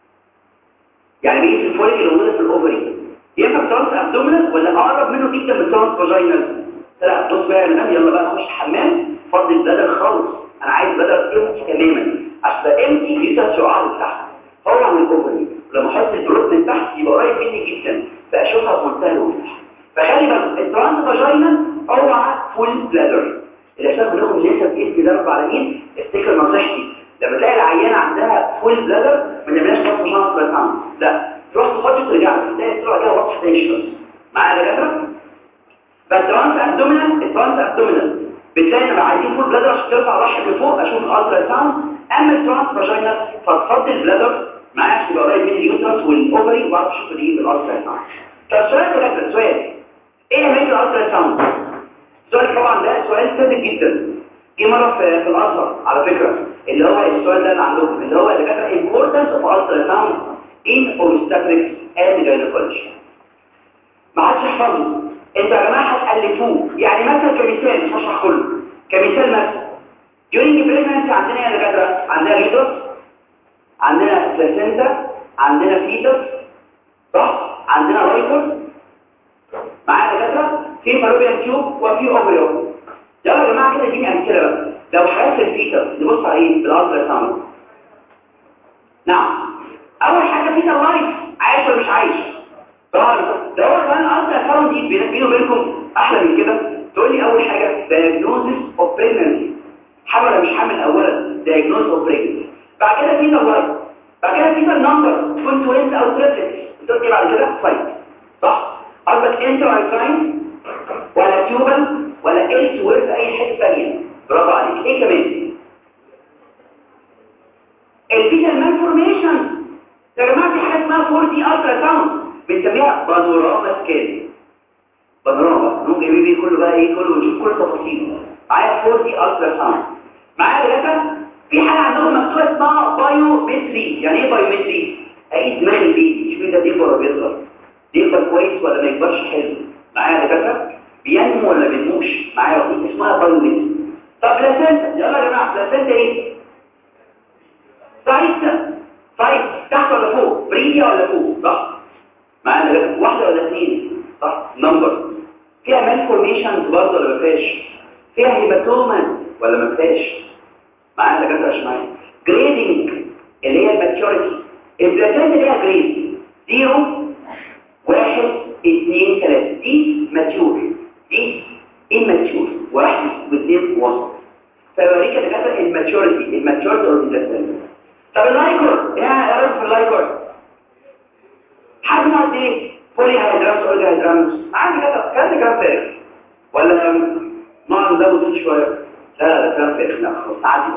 يعني بيجي الفوليك اللي موجوده في الاوفري ينفع ترانس ابدومينال ولا اقرب منه جدا من ترانس فاجينال لا بص بقى انا يلا بقى اخش الحمام فضي البدل خالص انا عايز بدل امتي تماما عشان امتي يوصل شعاع لتحت هو من الاوفري لما احط البروت من تحت يبقى قريب مني جدا فاشوفها بمنتهى الوضوح فخلي بالك الترانس فاجينال اوعى فول بلادر الاشياء بناخد لسه باذن الله رب العالمين افتكر نصيحتي لما تلاقي العيانه عندها فول بلادر ما نعملهاش بس شانس بس لا تروح تخش ترجع تلاقي الصوره كده واضحه زي الشمس معايا يا دكاتره فالترانس ابدومينال الترانس ابدومينال بتلاقي لما عايزين فول بلادر عشان ترفع الرحم لفوق اشوف الالترا ساوند اما الترانس فاجينال فتفضي البلادر معايا يبقى قريب من اليوترس والاوفري وبعرف اشوف دي بالالترا ساوند طب سؤال ده سؤال ايه اهميه الالترا ساوند السؤال طبعا ده سؤال ساذج جدا جه مره في في الازهر على فكره اللي هو السؤال ده اللي عندكم اللي هو اللي كاتب importance of ultrasound in obstetrics and gynecology ما حدش يحفظه انتوا يا جماعه هتالفوه يعني مثلا كمثال مش هشرح كله كمثال مثلا during pregnancy عندنا يا دكاتره عندنا يوترس عندنا بلاسينتا عندنا فيتس صح عندنا رايكر معايا دكاتره في فالوبيان تيوب وفي اوفريوم يلا يا جماعه كده اديني امثله بقى لو حالات الفيتس نبص على ايه بالالترا ساوند نعم اول حاجه فيتا لايف عايش ولا مش عايش طبعا ده هو كمان الالترا ساوند دي بيني وبينكم احلى من كده تقول لي اول حاجه diagnosis of pregnancy حمل ولا مش حمل اولا diagnosis of pregnancy بعد كده فيتا لايف بعد كده فيتا النمبر كنت وانت او تريبلكس تقول لي بعد كده سايت صح قصدك انت رايتاين ولا تيوبل ولا ايلس ويرد اي حته ثانيه برافو عليك ايه كمان الفيتال مالفورميشن يا جماعه في حاجه اسمها 4 دي الترا ساوند بنسميها بانوراما سكان بانوراما نقوم جايبين بيه كله بقى ايه كله ونشوف كل تفاصيله معايا 4 دي الترا ساوند معايا دلوقتي في حاجه عندهم مكتوبه اسمها بايومتري يعني ايه بايومتري اقيس دماغ البيبي شوف ده بيكبر ولا بيصغر بيكبر كويس ولا ما يكبرش حلو معايا دكاتره بينمو ولا بينموش معايا وظيفه اسمها بايومتري طب بلاسنتا يلا يا جماعه بلاسنتا ايه سايت سايت تحت ولا فوق بريديا ولا فوق صح معانا دكاتره واحده ولا اثنين صح نمبر فيها مالفورميشنز برضه ولا ما فيهاش فيها هيماتوما ولا ما فيهاش معانا دكاتره مش معايا جريدنج اللي هي الماتيوريتي البلاسنتا ليها جريد زيرو واحد اثنين ثلاثة دي ماتيور دي immature واحد واثنين وسط فبوريك يا دكاتره الماتيوريتي الماتيوريتي اوف البلاسنتا طب اللايكور ايه رايك في اللايكور حجمه قد ايه بولي هيدرامس اورجا هيدرامس عندي كده كده كلام فارغ ولا نقعد نزود فيه شويه لا لا ده كلام فارغ لا خلاص عادي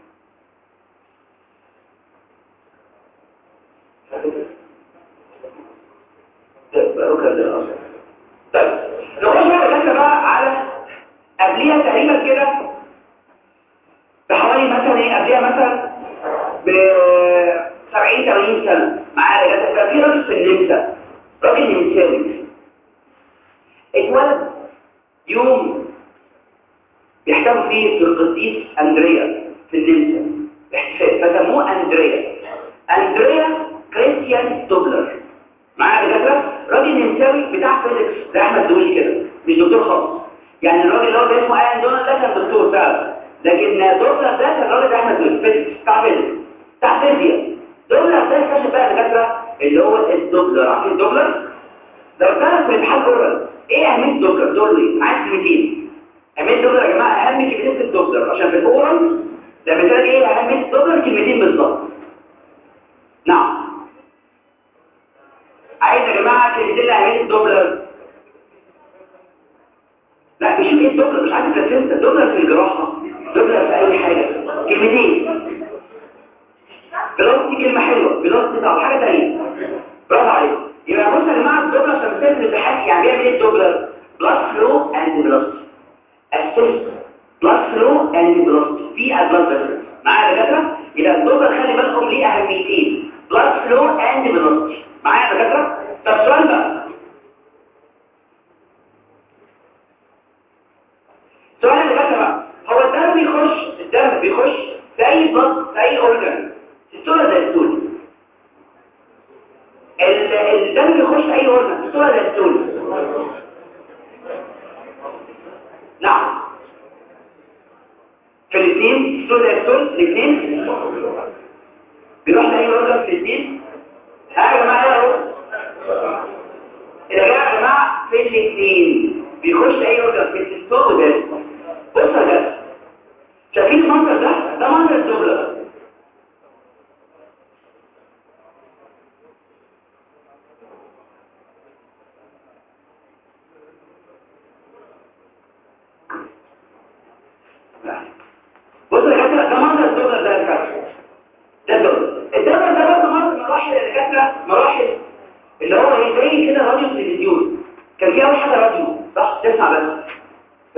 بقى طيب نخش بقى بقى على قبليها تقريبا كده بحوالي مثلا ايه قبليها مثلا ب 70 80 سنه معايا دكاتره كان في راجل في النمسا راجل نمساوي اتولد يوم بيحتفلوا فيه في القديس اندريا في النمسا احتفال فسموه اندريا اندريا كريستيان دوبلر معايا دكاتره راجل نمساوي بتاع فيزيكس زي احمد دولي كده مش دكتور خالص يعني الراجل اللي هو اسمه ايان دونالد ده كان دكتور فعلا لكن دوبلر ده كان راجل زي احمد دولي فيزيكس بتاع فيزيكس بتاع فيزياء دوبلر ده اكتشف بقى دكاتره اللي هو الدوبلر عارفين الدوبلر لو كانت في الامتحان اورال ايه اهميه الدوبلر دول ليه عايز كلمتين اهميه الدوبلر يا جماعه اهم كلمتين في الدوبلر عشان في الاورال لما تقول ايه اهميه الدوبلر كلمتين بالظبط نعم عايز يا جماعه كلمتين لاهميه الدوبلر لا مش ايه الدوبلر مش عايز بلاسنتا الدوبلر في الجراحه دوبلر في اي حاجه كلمتين بلس دي كلمه حلوه بلس دي او حاجه ثانيه برافو عليك يبقى بص يا جماعه الدوبلر عشان مثال الامتحان يعني بيعمل ايه الدوبلر بلس فلو اند بلس اسيست بلس فلو اند بلس في ادفانس بس معايا يا دكاتره يبقى الدوبلر خلي بالكم ليه اهميتين بلس فلو اند بلس معايا يا دكاتره طب سؤال بقى سؤال يا دكاتره هو الدم بيخش الدم بيخش في اي بلس في اي اورجان الصوره زي الستول الدم بيخش في اي اورجان الصوره زي الستول نعم في الاثنين الصوره زي الستول الاثنين بيروح لاي اورجان في الاثنين ها يا جماعه اهو يا جماعه في الاثنين بيخش اي اورجان في الستول وده بص يا جماعه شايفين المنظر ده ده منظر الدوبلر بص يا جماعه ده منظر الدوبلر ده يا جماعه ده الدوبلر الدوبلر ده برضه منظر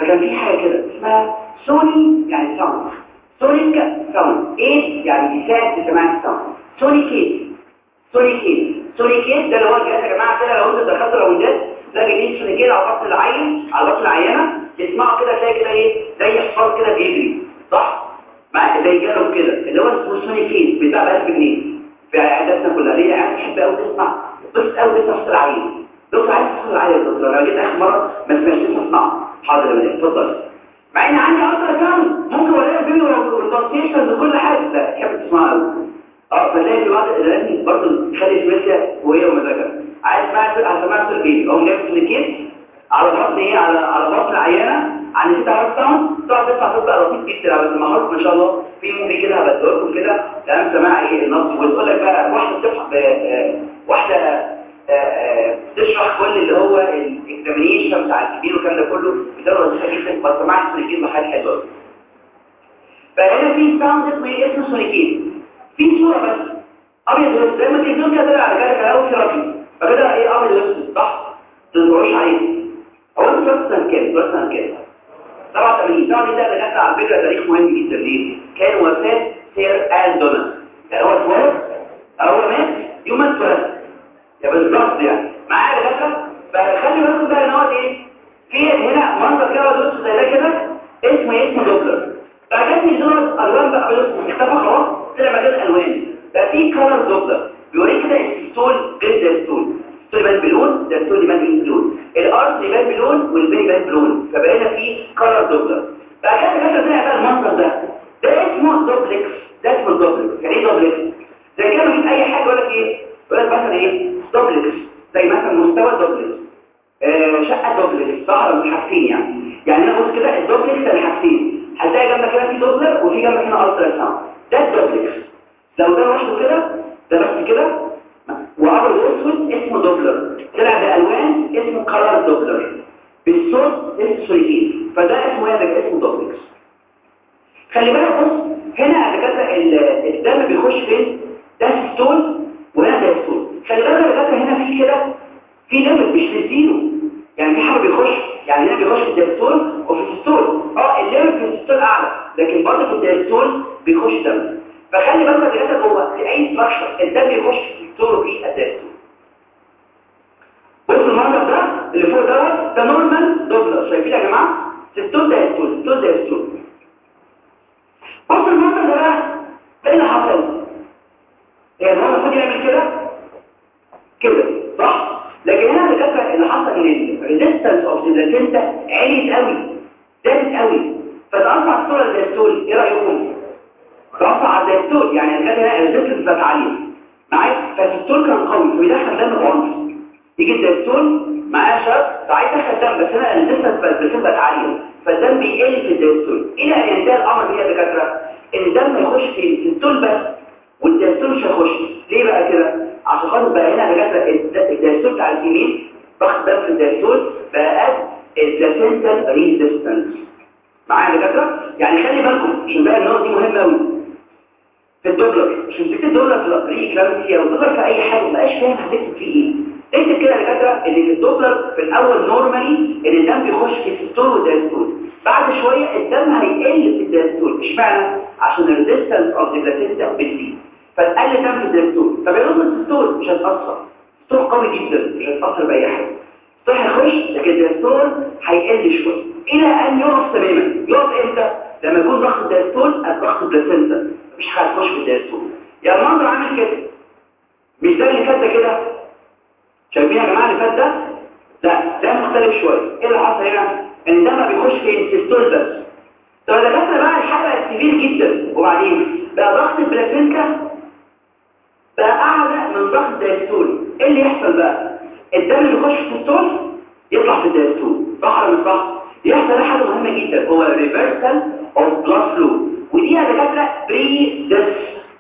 فكان في حاجه كده اسمها سوني يعني ساوند سونيك ساوند ايه يعني يساعد في سماع الساوند سونيكيت سونيكيت سونيكيت ده اللي هو الجهاز يا جماعه كده لو انت دخلت راوندات تلاقي جايبين سونيكيت على بطن العين على بطن العينه تسمعوا كده تلاقي كده ايه زي حصان كده بيجري صح مع زي جرب كده اللي هو اسمه سونيكيت بيتباع ب 1000 جنيه في عياداتنا كلها ليه عيال تحب قوي تسمع بس قوي تسمع صوت العين دكتور عايز تصل العين يا دكتور انا جيت اخر مره ما سمعتش اسمع حاضر يا مدير اتفضل مع ان عندي اكتر كام ممكن ولا فيديو والبلانتيشنز وكل حاجه لا تحب تسمعها قوي اه فتلاقي في بعض لازم برضه تخلي شويه وهي ومزاجها عايز اسمعها هسمعها في ايه اقوم جايب سلكيت على بطن ايه على على بطن العيانه عن ست عرض ساوند تقعد تسمع صوت بقى لطيف جدا بس المهارات ما شاء الله في موفي كده هبديه لكم كده تمام سماع ايه النص وتقول لك بقى واحده بتفحص واحده تشرح كل اللي هو الاكزامينيشن بتاع الكبير والكلام ده كله بتقدر لطيفه جدا بس سماع السونيكين بحاجه حلوه فهنا في ساوند اسمه ايه اسمه سونيكين في صوره بس ابيض واسود زي ما تلفزيون كده طلع على جالك الاول في رقم فكده ايه ابيض واسود صح تدورش عليه هو انت درست سنه كام درست سنه كام 87 طبعا ده اللي جت على فكره تاريخ مهم جدا ليه كان وفاه سير آل دونا يعني هو اتولد هو مات يوم ما اتولد يا بالظبط يعني معايا يا باشا فخلي بالكم بقى ان هو ايه في هنا منظر كده دوس زي ده كده اسمه ايه اسمه دوبلر فجاتني دول الوان بقى بيوصل اختفى خلاص طلع مكان الوان بقى في كلر دوبلر بيوريك كده الستول غير ده الستول الستول يبان بلون ده الستول يبان بلون الارض يبان بلون والبين يبان بلون فبقينا في كلر دوبلر بقى كده كده طلع بقى المنظر ده ده اسمه دوبلكس ده اسمه دوبلكس يعني ايه دوبلكس زي كده بجيب اي حاجه يقول لك ايه يقول لك مثلا ايه دوبلكس زي مثلا مستوى دوبلكس آه شقه دوبلكس صح ولا مش حاجتين يعني يعني انا بص كده الدوبلكس ده حاجتين هتلاقي جنبك هنا في دوبلر وفي جنبك هنا الترا ساوند ده الدوبلكس لو ده لوحده كده ده بس كده وابيض واسود اسمه دوبلر طلع بالوان اسمه كلر دوبلر بالصوت اسمه سوليكين فده اسمه ايه ده اسمه دوبلكس خلي بالك بص هنا دكاتره الدم بيخش فين ده ستول وهنا ده ستول خلي بالك دكاتره هنا في كده في ليميت مش للزيرو يعني في حاجه بيخش يعني هنا بيخش في الدستول وفي الستول اه الليميت في الستول اعلى لكن برضه في الدستول بيخش دم فخلي بالك دكاتره جوه في اي ستراكشر الدم بيخش في الستول وفي الدستول بص المنظر ده اللي فوق دوت ده نورمال دوبلر شايفين يا جماعه ستول ده ستول ستول ده ستول بص المنظر ده بقى ايه اللي حصل يعني هو المفروض يعمل كده كده صح لكن هنا الدكاتره اللي حصل ان الريزيستنس اوف ذا عالي قوي زادت قوي فتقطع الصوره الدستول ايه رايكم تقطع على الدستول يعني الحاجه هنا الريزيستنس بقت عاليه معايا فالدستول كان قوي فبيدخل دم بعنف يجي الدستول معاه شرط فعايز يدخل دم بس هنا الريزيستنس بقت بقت عاليه فالدم بيقل في الدستول الى ان ينتهي الامر بيه يا دكاتره ان الدم يخش في الدستول بس والدستول مش هيخش ليه بقى كده عشان خاطر بقى هنا دكاتره الدستول بتاع اليمين ضغط دم في الدستول بقى قد البلاسنتال ريزيستنس معايا دكاتره يعني خلي بالكم عشان بقى النقطه دي مهمه قوي في الدولار عشان تكتب دولار في الري كلامسي او الدولار في اي حاجه ما بقاش فاهم هتكتب فيه ايه اكتب كده يا دكاتره ان في الدولار في الاول نورمالي ان الدم بيخش في الستول والدايستول بعد شويه الدم هيقل في الدايستول اشمعنى عشان الريزيستنس اوف ذا بلاسنتا بتزيد فتقل دم في الدايستول فبيرد الستول مش هتاثر الستول قوي جدا مش هتاثر باي حاجه الستول هيخش لكن الدايستول هيقل شويه الى ان يقف تماما يقف امتى لما يكون ضغط الدايستول قد ضغط البلاسنتا مفيش حاجه تخش في الدايستول يعني المنظر عامل كده مش ده اللي فات ده كده شايفين يا جماعه اللي فات ده لا ده مختلف شويه ايه اللي حصل هنا ان ده ما بيخش في السيستول بس طب ده بس بقى الحاجه كبير جدا وبعدين بقى ضغط البلاسينتا بقى اعلى من ضغط الدايستول ايه اللي يحصل بقى الدم اللي يخش في السيستول يطلع في الدايستول صح ولا مش صح يحصل حاجه مهمه جدا هو ريفرسال اوف بلاد فلو ودي يا دكاتره بري ديس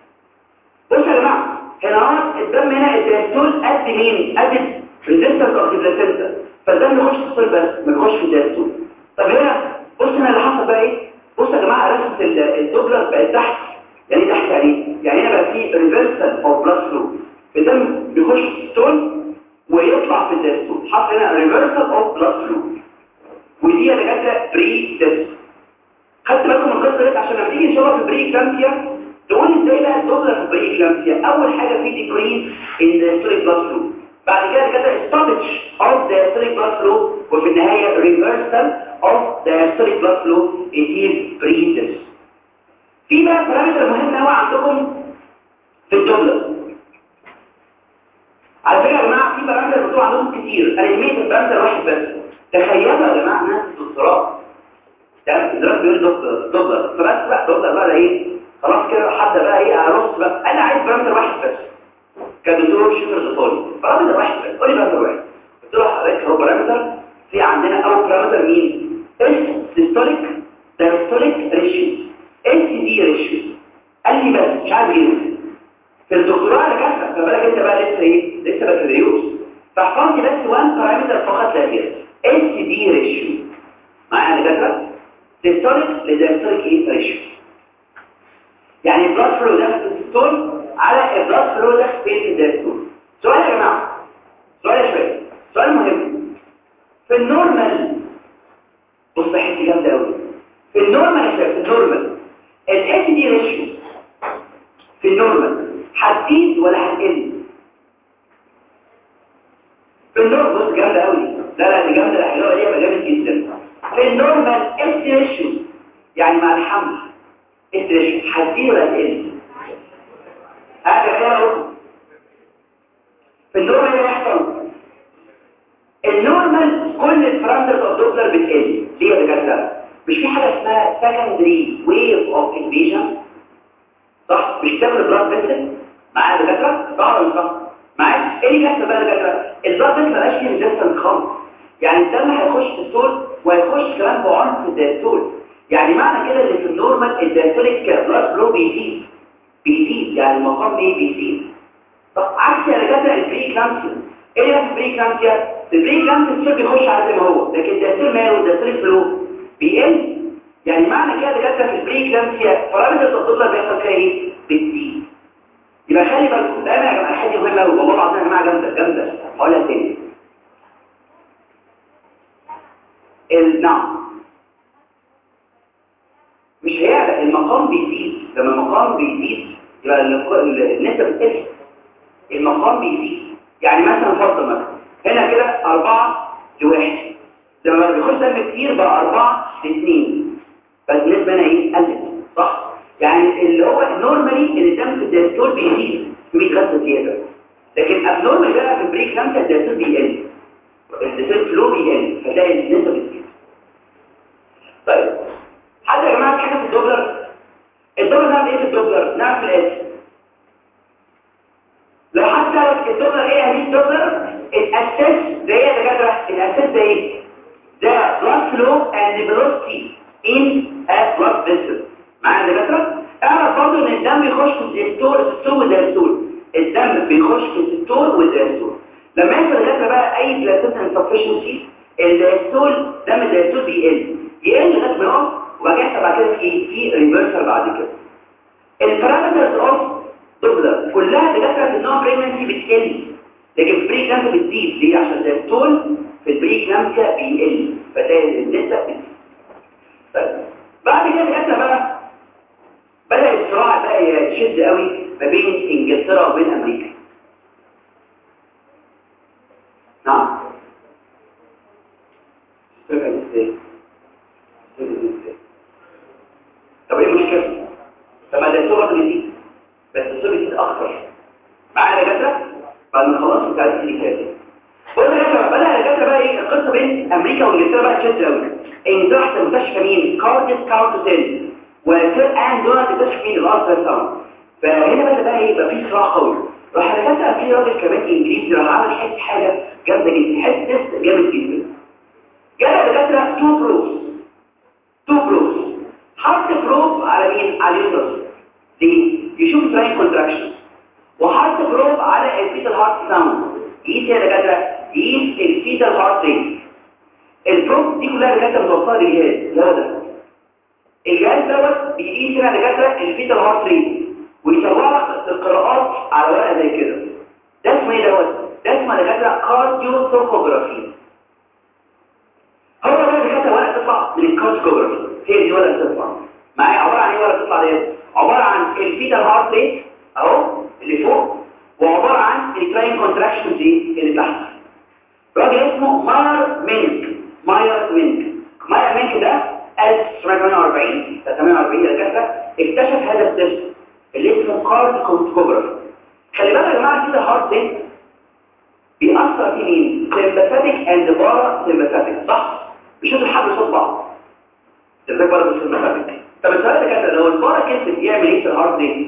بصوا يا جماعه هنا اهو الدم هنا الدايستول قد مين قد ريزيستنس اوف البلاسينتا فالدم يخش في الصلب بس ما بيخش في الدايستول طب هنا بص هنا اللي حصل بقى ايه بص يا جماعه رسمه الدوبلر بقت تحت يعني ايه تحت يعني يعني هنا بقى في ريفرسال اوف بلاد فلو الدم بيخش في الستول ويطلع في الدايستول حصل هنا ريفرسال اوف بلاد فلو ودي يا دكاتره بري تيست خدت بالكم من القصه دي عشان لما تيجي ان شاء الله في البري كلامسيا تقول ازاي بقى الدوبلر في البري كلامسيا اول حاجه في ديكريز ان ذا ستوريك بلاد فلو بعد كده كده ستوبج اوف ذا ستوريك بلاد فلو وفي النهايه ريفرسال اوف ذا ستوريك بلاد فلو it بري تيست في بقى بارامتر مهم قوي عندكم في الدوبلر على فكره يا جماعه في بارامتر بتوع عندكم كتير انا يهمني بارامتر واحد بس تخيلوا يا جماعه ناس الدكتوراه ده دلوقتي بيقول دكتور دكتور فبس بقى دكتور بقى ده ايه خلاص كده حد بقى ايه ارص بقى انا عايز بارامتر واحد بس كدكتور شكر دكتوري بارامتر واحد بس قول لي بارامتر واحد قلت له حضرتك هو بارامتر في عندنا اول بارامتر مين اس سيستوليك دايستوليك ريشيو اس دي ريشيو قال لي بس مش عارف ايه في الدكتوراه انا كاتبه فبالك انت بقى لسه ايه لسه بكالوريوس فاحفظ لي بس وان بارامتر فقط لا غير اس دي ريشيو معايا يا دكاتره سيستوليك لدايستوليك ايه ريشيو يعني البلاد فلو ده في السيستول على البلاد فلو ده في الدايستول سؤال يا جماعه سؤال يا شباب سؤال مهم في النورمال بص حته جامده قوي في النورمال يا شباب في النورمال الاس دي ريشيو في النورمال هتزيد ولا هتقل في النورمال بص جامده قوي لا لا دي جامده الحلوه دي يبقى جامد جدا في النورمال اس ريشيو يعني مع الحمل اس ريشيو هتزيد ولا هتقل هذا كده في النورمال ايه يحصل النورمال كل البارامترز اوف دوبلر بتقل ليه يا دكاتره مش في حاجه اسمها سكندري ويف اوف انفيجن صح مش بتاكل البلاد فيسل معايا دكاتره صح ولا صح معايا ايه اللي بيحصل بقى يا دكاتره البلاد فيسل مبقاش فيه ريزيستنس خالص يعني الدم هيخش في السول وهيخش كمان بعنف في الدايستول يعني معنى كده ان في النورمال الدايستوليك بلاد فلو بيزيد بيزيد يعني المقام ايه بيزيد طب عكس يا دكاتره البري كلامسيا ايه اللي في البري كلامسيا البري كلامسيا السول بيخش على زي ما هو لكن الدايستول ماله الدايستوليك فلو بيقل يعني معنى كده دكاتره في البري كلامسيا بارامتر الدولار بيحصل فيها ايه بتزيد يبقى خلي بالكم دايما يا جماعه حاجه مهمه قوي والله العظيم يا جماعه جامده جامده هقولها تاني نعم مش هيعلى المقام بيزيد لما المقام بيزيد يبقى النسبه بتقل المقام بيزيد يعني مثلا فرض مثلا هنا كده أربعة لواحد لما بيخش دم كتير بقى أربعة لاثنين بس النسبة هنا ايه قلت صح يعني اللي هو نورمالي ان الدم في الدايستول بيزيد بيتغذى زياده لكن ابنورمال بقى في البريك خمسه الدايستول بيقل الدايستول فلو بيقل فتلاقي النسبه بتزيد طيب حد يا جماعه حاجه في الدوبلر الدوبلر نعمل ايه في الدوبلر نعمل في الاسم لو حد سالك الدوبلر ايه يعني الدوبلر الاساس ده ايه يا دكاتره الاساس ده ايه ده blood flow and velocity in a blood vessel معايا يا دكاتره اعرف برضه ان الدم بيخش في الدستور الدستور والدستور الدم بيخش في الدستور والدستور لما يحصل دكاتره بقى اي بلاتين انسفشنسي الدستور دم الدستور بيقل يقل لغايه ما يقف وبعد كده بعد كده في في ريفرسال بعد كده البارامترز اوف دوبلر كلها دكاتره في النون بريجنسي بتقل لكن في بري كلامسيا بتزيد ليه عشان الدستور في البري كلامسيا بيقل فتلاقي النسبه بتزيد طيب بعد كده دكاتره بقى بدأ الصراع بقى يشد قوي ما بين انجلترا وبين امريكا نعم فكرة ازاي طب ايه المشكلة طب ما ده الصورة دي بس الصورة دي اكتر معايا يا جدع بعد ما خلصت بتاع اللي فاتت بص يا جدع بدأ يا جدع بقى ايه القصة بين امريكا وانجلترا بقى تشد قوي انجلترا راحت المستشفى مين كارديس كاردوسيل وكان ان دول تكتشف مين الارض ده فهنا بقى بقى ايه يبقى في صراع قوي راح انا كنت في راجل كمان انجليزي راح عمل حته حاجه جامده جدا حته تيست جامد جدا جاب دكاتره تو بروفز تو بروفز حط بروف على مين على اليوترس ليه يشوف تراين كونتراكشن وحط بروف على الفيتال هارت ساوند يقيس يا دكاتره يقيس الفيتال هارت ريت البروف دي كلها دكاتره متوصله للجهاز لا ده الجهاز دوت بيقيس هنا دكاتره الفيتال هارت ريت ويطلع لك القراءات على ورقه زي كده ده اسمه ايه دوت ده اسمه دكاتره كارديو توكوجرافي هو ده دكاتره من الكارتوجرافي هي دي ولا بتطلع معايا عباره عن ايه ولا بتطلع دي عباره عن الفيتال هارت ريت اهو اللي فوق وعباره عن الكلاين كونتراكشن دي اللي تحت راجل اسمه ماير مينك ماير مينك ماير مينك ده 1948 48 دكاتره اكتشف هذا التست اللي اسمه كارد كونتوجرافي خلي بالك يا جماعه كده هارت ريت بيأثر في مين؟ سيمباثيك اند بارا سيمباثيك صح؟ بيشوف الحبل صوت بعض ازاي بارا سيمباثيك طب السؤال ده كده لو البارا كسب يعمل ايه في الهارت ريت؟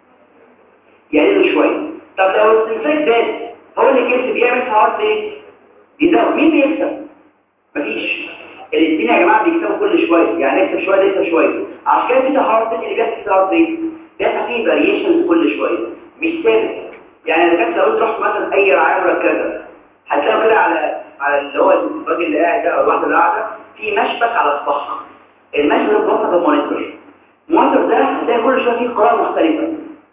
يقلل شويه طب لو السيمباثيك زاد هو اللي كسب يعمل في الهارت ريت يزود مين بيكسب؟ مفيش الاثنين يا جماعه بيكسبوا كل شويه يعني يكسب شويه يكسب شويه عشان كده في هارت ريت اللي بيحصل في الهارت ريت بيحصل فيه فاريشنز كل شويه مش ثابت يعني اذا كنت لو انت رحت مثلا اي رعايه مركزه هتلاقوا كده على على اللي هو الراجل اللي قاعد ده او الواحده اللي قاعده في مشبك على صباعها المشبك ده بيوصل بمونيتور المونيتور ده هتلاقي كل شويه فيه قراءه مختلفه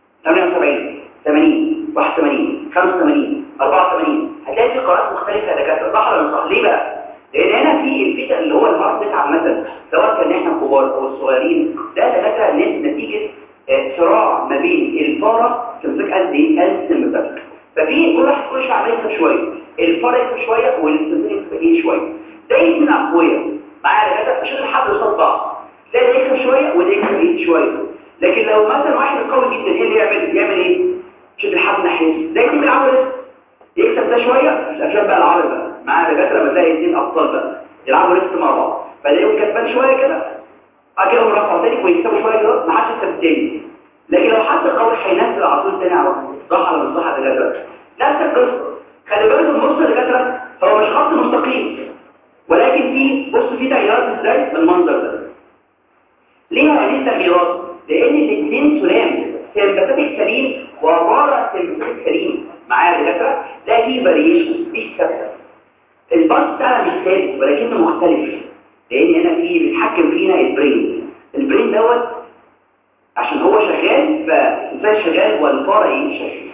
78 80 81 85 84 هتلاقي فيه قراءات مختلفه يا دكاتره صح ولا مش صح ليه بقى لان هنا في الفيتا اللي هو الهارت ريت عامه سواء كان احنا كبار او الصغيرين ده دكاتره نتيجه صراع ما بين الفاره تمسك قد ايه السمباتيك ففي كل واحد كل شويه عمال يكسب شويه الفاره يكسب شويه والسمباتيك يكسب ايه شويه ده الاثنين اقوياء معايا دكاتره عشان الحد يوصل بعض ده اللي يكسب شويه وده يكسب ايه شويه لكن لو مثلا واحد قوي جدا ايه اللي يعمل يعمل ايه شد الحد ناحيته ده يكسب العمل يكسب ده شويه مش افلام بقى العربي بقى معايا دكاتره لما تلاقي اثنين ابطال بقى يلعبوا ريست مع بعض فده يقوم كسبان شويه كده اجي اقوم رافعه تاني ويكسبوا شويه كده ما حدش يكسب تاني لكن لو حد قوي هينزل على طول تاني على صح ولا مش صح يا دكاتره نفس القصه خلي بالك النص يا دكاتره هو مش خط مستقيم ولكن في بص في تغييرات ازاي بالمنظر ده ليه هذه التغييرات لان الاثنين سلام سيمباثيك سليم وبارا سيمباثيك سليم معايا يا دكاتره لا في فاريشن مش ثابته الباص بتاعنا مش ثابت ولكنه مختلف لان هنا في بيتحكم فينا البرين البرين دوت عشان هو شغال فازاي شغال والفار ايه شغال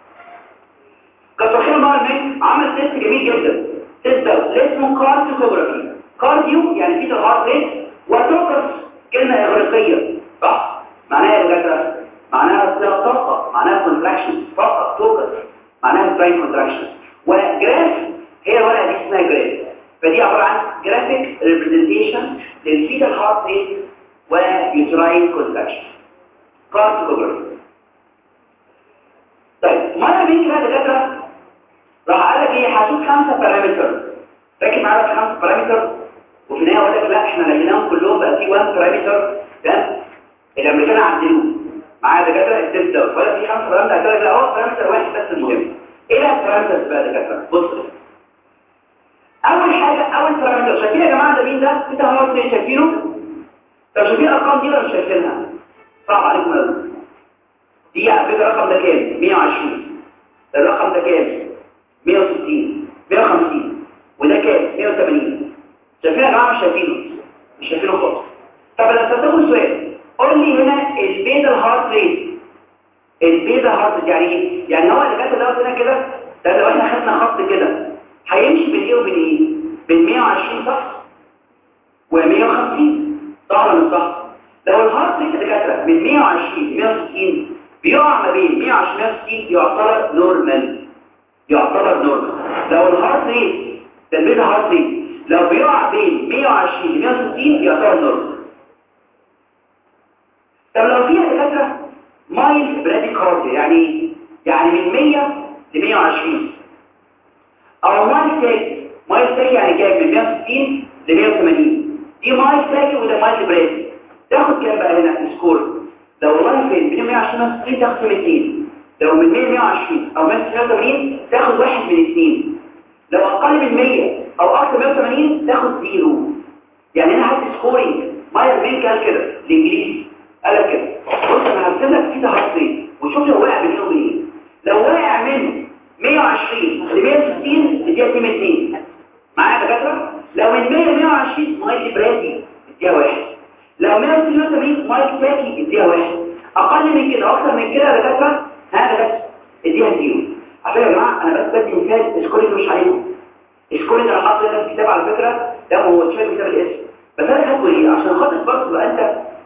كتر خير مار مين عمل تيست جميل جدا تيست ده اسمه كارديوجرافي كارديو يعني في الهارت ريت وتوكس كلمه اغريقيه صح معناها ايه يا دكاتره معناها طاقه معناها كونتراكشن طاقه توكس معناها براين كونتراكشن وجراف هي الورقه دي اسمها جراف فدي عباره عن جرافيك ريبريزنتيشن للفيتال هارت ريت ويوتراين كونتراكشن كارتوجرافي طيب مرة بيجي بقى دكاترة راح قال لك ايه هشوف خمسة بارامتر راكب معايا في خمسة بارامتر وفي النهاية قال لك لا احنا لقيناهم كلهم بقى في 1 بارامتر تمام الامريكان عدلوه معايا دكاترة التست دوت ولا في خمسة بارامتر قال لك لا هو بارامتر واحد بس المهم ايه بقى البارامترز بقى دكاترة بصوا اول حاجة اول بارامتر شايفين يا جماعة ده مين ده انت هو شايفينه طب شايفين الارقام دي ولا مش شايفينها صعب عليكم قوي دي على فكره الرقم ده كام 120 الرقم ده كام 160 150 وده كام 180 شايفين يا جماعه مش شايفينه مش شايفينه خالص طب انا هسالكم سؤال قول لي هنا البيتا هارت ريت البيتا هارت ريت يعني ايه يعني هو اللي كاتب دوت هنا كده ده لو احنا خدنا خط كده هيمشي بين ايه وبين ايه بين 120 صح و150 صح ولا مش صح لو الهارت ريت دكاتره من 120 160 بيقع ما بين 120 160 يعتبر نورمال يعتبر نورمال لو الهارت ريت ده البيتا هارت ريت لو بيقع بين 120 ل 160 يعتبر نورمال طب لو فيها دكاتره مايل براديكارديا يعني يعني من 100 ل 120 او مايل تاجي مايل تاجي يعني كام من 160 ل 180 دي مايل تاجي وده مايل برادي تاخد كام بقى هنا السكور لو والله فين من 120 60 تاخد من 2 لو من 100 120 او 180 تاخد واحد من اثنين لو اقل من 100 او اكتر من 180 تاخد زيرو يعني انا هدي سكورينج ماير بين قال كده الانجليزي قال لك كده بص انا هرسم لك كده هارت وشوف لو وقع بين يوم ايه لو وقع من 120 ل 160 اديها 2 2 معايا يا دكاتره لو من 100 ل 120 مايل برادي اديها واحد لو 180 مايك تاكي اديها واحد اقل من كده اكتر من كده يا دكاتره ها دكاتره اديها زيرو عشان يا جماعه انا بس بدي مثال سكورينج مش عليكم سكورينج انا حاطط هنا في الكتاب على فكره ده هو شايف كتاب الاسم بس انا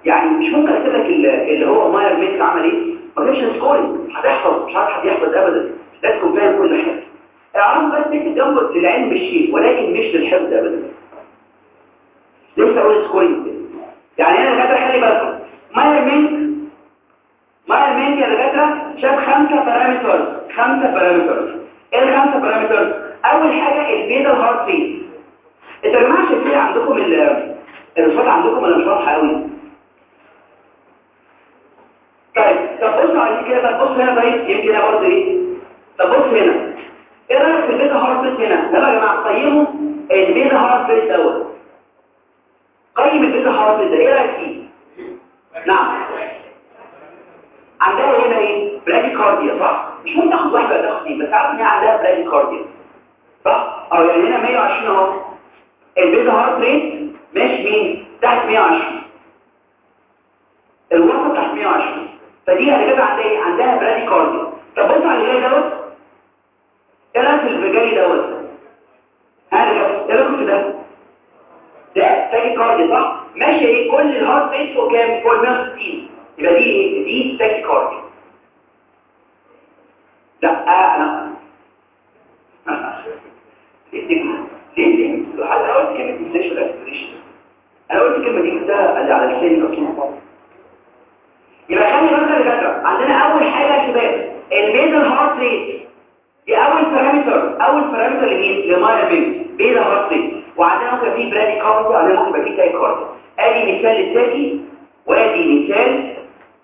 يعني مش ممكن اكتب لك اللي هو ماير ميك عمل ايه ما كانش سكورينج هتحفظ مش عارف حد يحفظ ابدا لازم تكون فاهم كل حاجه اعرف بس تكتب جنبه للعلم بالشيء ولكن مش للحفظ ابدا لسه اقول سكورينج يعني انا دكاتره خلي بالكم ماير ميك ماير ميك يا دكاتره شاف خمسه بارامترز خمسه بارامترز ايه الخمسه بارامترز اول حاجه البيتا هارت ريت انتوا يا جماعه شايفين عندكم الرصاد عندكم ولا مش واضحه قوي طيب طب بصوا على كده طب بص هنا طيب يمكن انا برضه ايه طب بص هنا ايه رايك في البيتا هارت ريت هنا يلا يا جماعه قيموا البيتا هارت ريت دوت قيم البيتا هارت ريت ده ايه رايك فيه نعم عندها هنا ايه براديكارديا صح مش ممكن تاخد واحده تاخد دي بس عارف ان هي عندها براديكارديا صح اه يعني هنا 120 اهو البيتا هارت ريت ماشي مين تحت 120 الوسط تحت 120 فدي اللي كده عندها ايه عندها براديكارديا طب بص على اللي جاي دوت ايه رايك في اللي جاي دوت ها ايه رايك في ده ده تاكي كارديا صح ماشي ايه كل الهارت ريت فوق كام فوق 160 يبقى دي ايه دي تاكي كارديا لا آه انا ليه ليه ليه انا قلت كلمه انسيشن اسبريشن انا قلت الكلمه دي كده اللي على لساني اصلا يبقى خلي بالك يا دكاتره عندنا اول حاجه يا شباب الميدل هارت ريت دي اول بارامتر اول بارامتر لمين لماير بيز بيتا هارت ريت وعندنا ممكن في برادي كارديا وعندنا ممكن يبقى في تاي كارديا ادي مثال للتاكي وادي مثال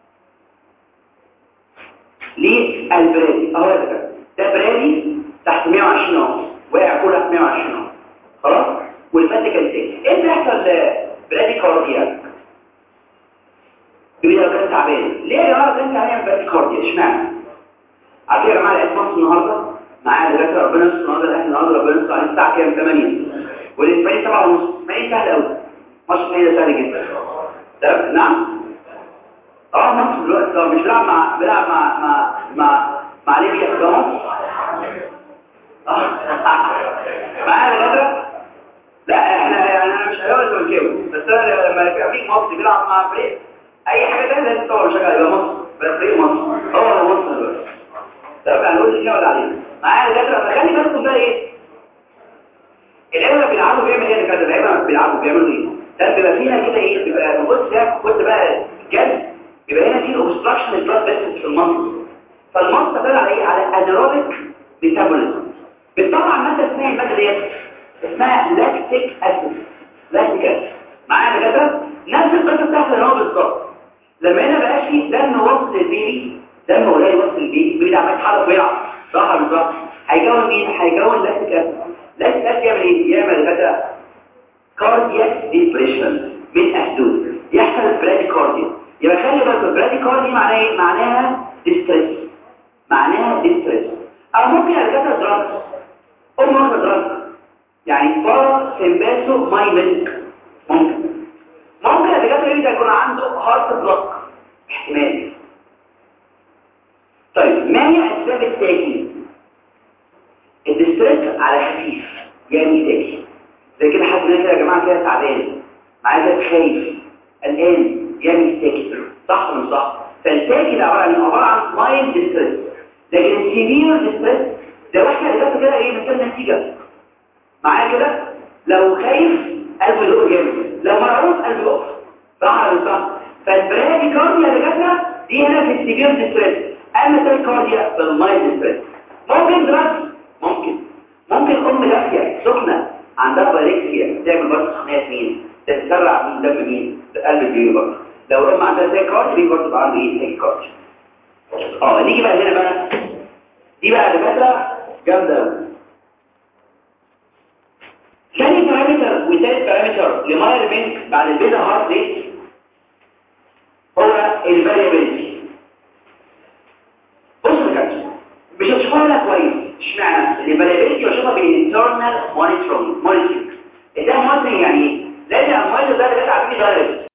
للبرادي اهو يا دكاتره ده برادي تحت 120 اهو واقع كله تحت 120 اهو خلاص والفات كان تاكي امتى يحصل برادي كارديا يقول لو كان تعبان ليه يا جماعه كان تعبان برادي كارديا اشمعنى عارفين يا جماعه لقيت مصر النهارده معايا دكاتره ربنا يستر النهارده الاهل النهارده ربنا يستر عليه الساعه كام 8 والاسباني 7 ونص اسباني سهل قوي ماتش اسباني ده سهل جدا ده نعم اه مصر دلوقتي اه مش بيلعب مع بيلعب مع مع مع مع ليبيا ده مصر اه معايا دكاتره لا احنا يعني انا مش هقول تركيا بس انا لما يبقى فيك مصر بيلعب مع فريق اي حاجه ثانيه لازم طبعا مشجع يبقى مصر بس فريق مصر هو مصر دلوقتي طب هنقول ايه ولا علينا معايا دكاتره فخلي بالكم بقى ايه اللعيبه بيلعبوا بيعمل ايه كده اللعيبه بيلعبوا بيعملوا ايه ده بيبقى فيها كده ايه بيبقى بص ده كنت بقى جد يبقى هنا في اوبستراكشن البلاد فيسلز في المصل فالمصل ده على ايه على انيروبيك ميتابوليزم بتطلع ماده اسمها الماده ديت اسمها لاكتيك اسيد لاكتيك اسيد معايا دكاتره نفس القصه بتاعت الهواء بالظبط لما هنا بقاش فيه دم وصل للبيبي دم قليل وصل للبيبي البيبي ده عمال يتحرك ويلعب صح ولا بالظبط هيكون مين هيكون لاكتيك اسيد لاكتيك اسيد يعمل ايه يعمل دكاتره كاردياك ديبريشن من احدوث يحصل براديكارديا يبقى خلي بالك البراديكارديا معناها ايه معناها ديستريس معناها ديستريس او ممكن دكاتره دراجز ام واخده دراجز يعني بارا سيمباسو مايمنك ممكن ممكن الدكاتره يبدا يكون عنده هارت بلوك احتمال طيب ما هي اسباب التاكي الديستريس على خفيف يعني تاكي زي كده حد كده يا جماعه كده تعبان معاه كده خايف قلقان يعني تاكي صح ولا مش صح فالتاكي ده عباره عن عباره عن مايل ديستريس لكن السيفير ديستريس ده واحد دكاتره كده ايه مثلا نتيجه معايا كده لو خايف قلبه يدق جامد لو مرعوب قلبه يقف صح ولا مش صح فالبرادي كارديا دكاتره دي هنا في السيفير ديستريس اما التاكيكارديا في المايل ديستريس ممكن دلوقتي ممكن ممكن ام دافيه سخنه عندها بالكسيا تعمل برضه سخونيه مين تتسرع من دم مين قلب البيبي برضه لو الام عندها تاكيكارديا بيبي برضه بقى عنده ايه تاكيكارديا اه نيجي بقى هنا بقى دي بقى دكاتره جامده قوي ثاني بارامتر وثالث بارامتر لماير بينك بعد البيتا هارت ريت هو الفاريابيلتي بصوا يا كابتن مش هتشوفها لها كويس اشمعنى الفاريابيلتي بشوفها بالانترنال مونيتورنج مونيتورنج ده مونيتورنج يعني ايه لازم المونيتور ده اللي عارفين دايركت